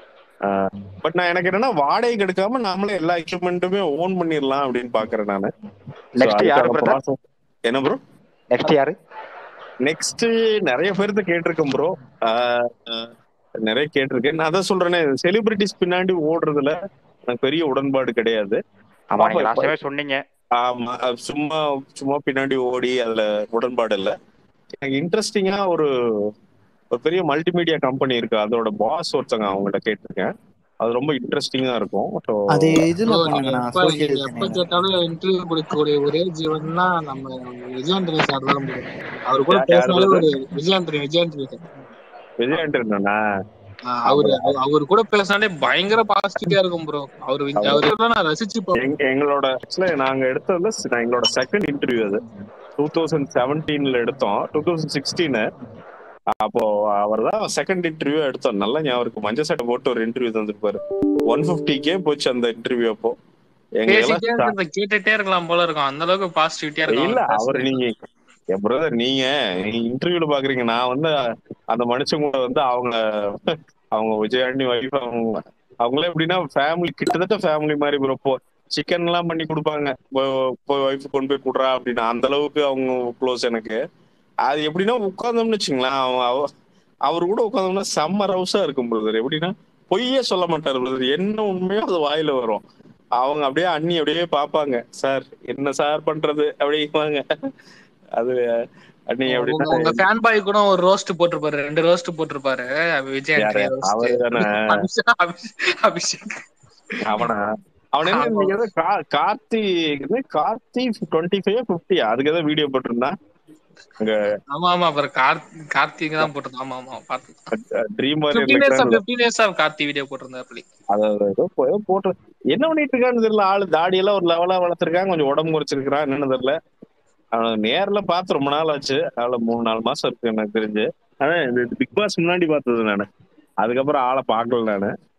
பட் நான் எனக்கு என்னன்னா வாடகைக்கு எடுக்காம நாமளே எல்லா எக்யூப்மெண்ட்டுமே ஓன் பண்ணிடலாம் அப்படின்னு பாக்குறேன் நானு So, நெக்ஸ்ட் யாரு அதுக்கான பிரதர் process- என்ன ப்ரோ நெக்ஸ்ட் யாரு நெக்ஸ்ட் நிறைய பேர்த்த கேட்டிருக்கேன் ப்ரோ நிறைய கேட்டிருக்கேன் நான் அதான் சொல்றேனே செலிபிரிட்டிஸ் பின்னாடி ஓடுறதுல எனக்கு பெரிய உடன்பாடு கிடையாது ஆமா நீங்க பாப்போம். லாஸ்ட் டைமே சொன்னீங்க ஆமா அது சும்மா சும்மா பின்னாடி ஓடி அதுல உடன்பாடு இல்ல எனக்கு இன்ட்ரெஸ்டிங்கா ஒரு ஒரு பெரிய மல்டிமீடியா கம்பெனி இருக்கு அதோட பாஸ் ஒருத்தங்க அவங்கள்ட்ட கேட்டிருக்கேன் அது ரொம்ப இன்ட்ரெஸ்டிங்கா இருக்கும் So, அது இதுல Bro, பண்ணுங்க நீங்க நான் எப்ப சோசியல் நீங்க எப்ப கேட்டாலும் இன்டர்வியூ கொடுக்கக்கூடிய ஒரே ஜீவன்னா நம்ம விஜயாண்டனி சார் தான் bro. அவர் கூட யா- யாரு பேசினாலே brother? ஒரு விஜயாண்டனி விஜயாண்டனி சார் விஜய் ஆண்டனா ஆஹ் அவரு அவர் கூட பேசினாலே பயங்கர பாசிட்டிவா இருக்கும் ப்ரோ அவரு அவரு நான் ரசிச்சு பார்ப்பேன். எங்க- எங்களோட ஆக்சுவலா நாங்க எடுத்ததுல ஸ்- நான் எங்களோட செகண்ட் இன்டர்வியூ அது டூ தௌசண்ட் செவன்டீன்ல எடுத்தோம் டூ தௌசண்ட் சிக்ஸ்டீன் அப்போ அவர் தான் செகண்ட் இன்டர்வியூ எடுத்தோம் நல்ல ஞாபகம் இருக்கு மஞ்சள் சட்டை போட்டு ஒரு இன்டர்வியூ தந்திருப்பாரு ஒன் கே போச்சு அந்த இன்டர்வியூ அப்போ எங்க பேசிட்டே எல்லாம் இருக்கிறத கேட்டுட்டே இருக்கலாம் போல இருக்கும் அந்த அளவுக்கு பாசிட்டிவிட்டியா இருக்கும் இல்ல அவர் அவர் பேசுறது நீங்க என் பிரதர் நீங்க இன்டர்வியூல பாக்குறீங்க நான் வந்து அந்த மனுஷங்க கூட வந்து அவங்க அவங்க விஜயாண்டி வைஃப் அவங்க அவங்களே எப்படின்னா ஃபேமிலி கிட்டத்தட்ட ஃபேமிலி மாதிரி ப்ரோ இப்போ சிக்கன் எல்லாம் பண்ணி கொடுப்பாங்க போய் ஒய்ஃப் கொண்டு போய் கொடுறா அப்படின்னு அந்த அளவுக்கு அவங்க க்ளோஸ் எனக்கு அது எப்படின்னா உட்கார்ந்தோம்னு வச்சுங்களேன் அவன் அவ- அவர் கூட உட்கார்ந்தோம்னா செம்ம ரவுஸா இருக்கும் பிரதர் எப்படின்னா பொய்யே சொல்ல மாட்டாரு பிரதர் என்ன உண்மையோ அது வாயில வரும் அவங்க அப்படியே அண்ணி அப்படியே பார்ப்பாங்க சார் என்ன சார் பண்றது அப்படிங்குவாங்க அது அண்ணி உங்க அப்படின்னா உங்க ஃபேன் பாய் கூட ஒரு ரோஸ்ட் போட்டிருப்பாரு ரெண்டு ரோஸ்ட் போட்டிருப்பாரு விஜய் யாரு ஆண்டனி ரோஸ்ட் அவரு தானே அபிஷேக் அபிஷேக் அபிஷேக் அவனா அவன் என்ன ஆமா. இன்னைக்கு ஏதோ கா- கார்த்தி இது கார்த்தி டுவெண்ட்டி ஃபைவ் ஃபிஃப்டி அதுக்கு ஏதோ வீடியோ போட்டிருந்தான் அங்க ஆமா ஆமா அப்புறம் கார்த்தி கார்த்திக் தான் போட்டிருந்தோம் ஆமா ஆமா பாத்து ட்ரீம் பிப்டீன் இயர்ஸ் வாரியர்ல பிப்டீன் இயர்ஸ் கார்த்தி வீடியோ போட்டிருந்தாரு அது ஏதோ போ- ஏதோ போட்டு என்ன பண்ணிட்டு இருக்கான்னு தெரியல ஆளு தாடியெல்லாம் ஒரு லெவலா வளர்த்திருக்கான் கொஞ்சம் உடம்பு குறைச்சிருக்கான் என்னன்னு தெரியல அவன் நேர்ல பார்த்து ரொம்ப நாள் ஆச்சு அவள மூணு நாலு மாசம் இருக்கு எனக்கு தெரிஞ்சு ஆனா இந்த பிக் பாஸ் முன்னாடி பார்த்தது நானு அதுக்கப்புறம் ஆளை பார்க்கல நானு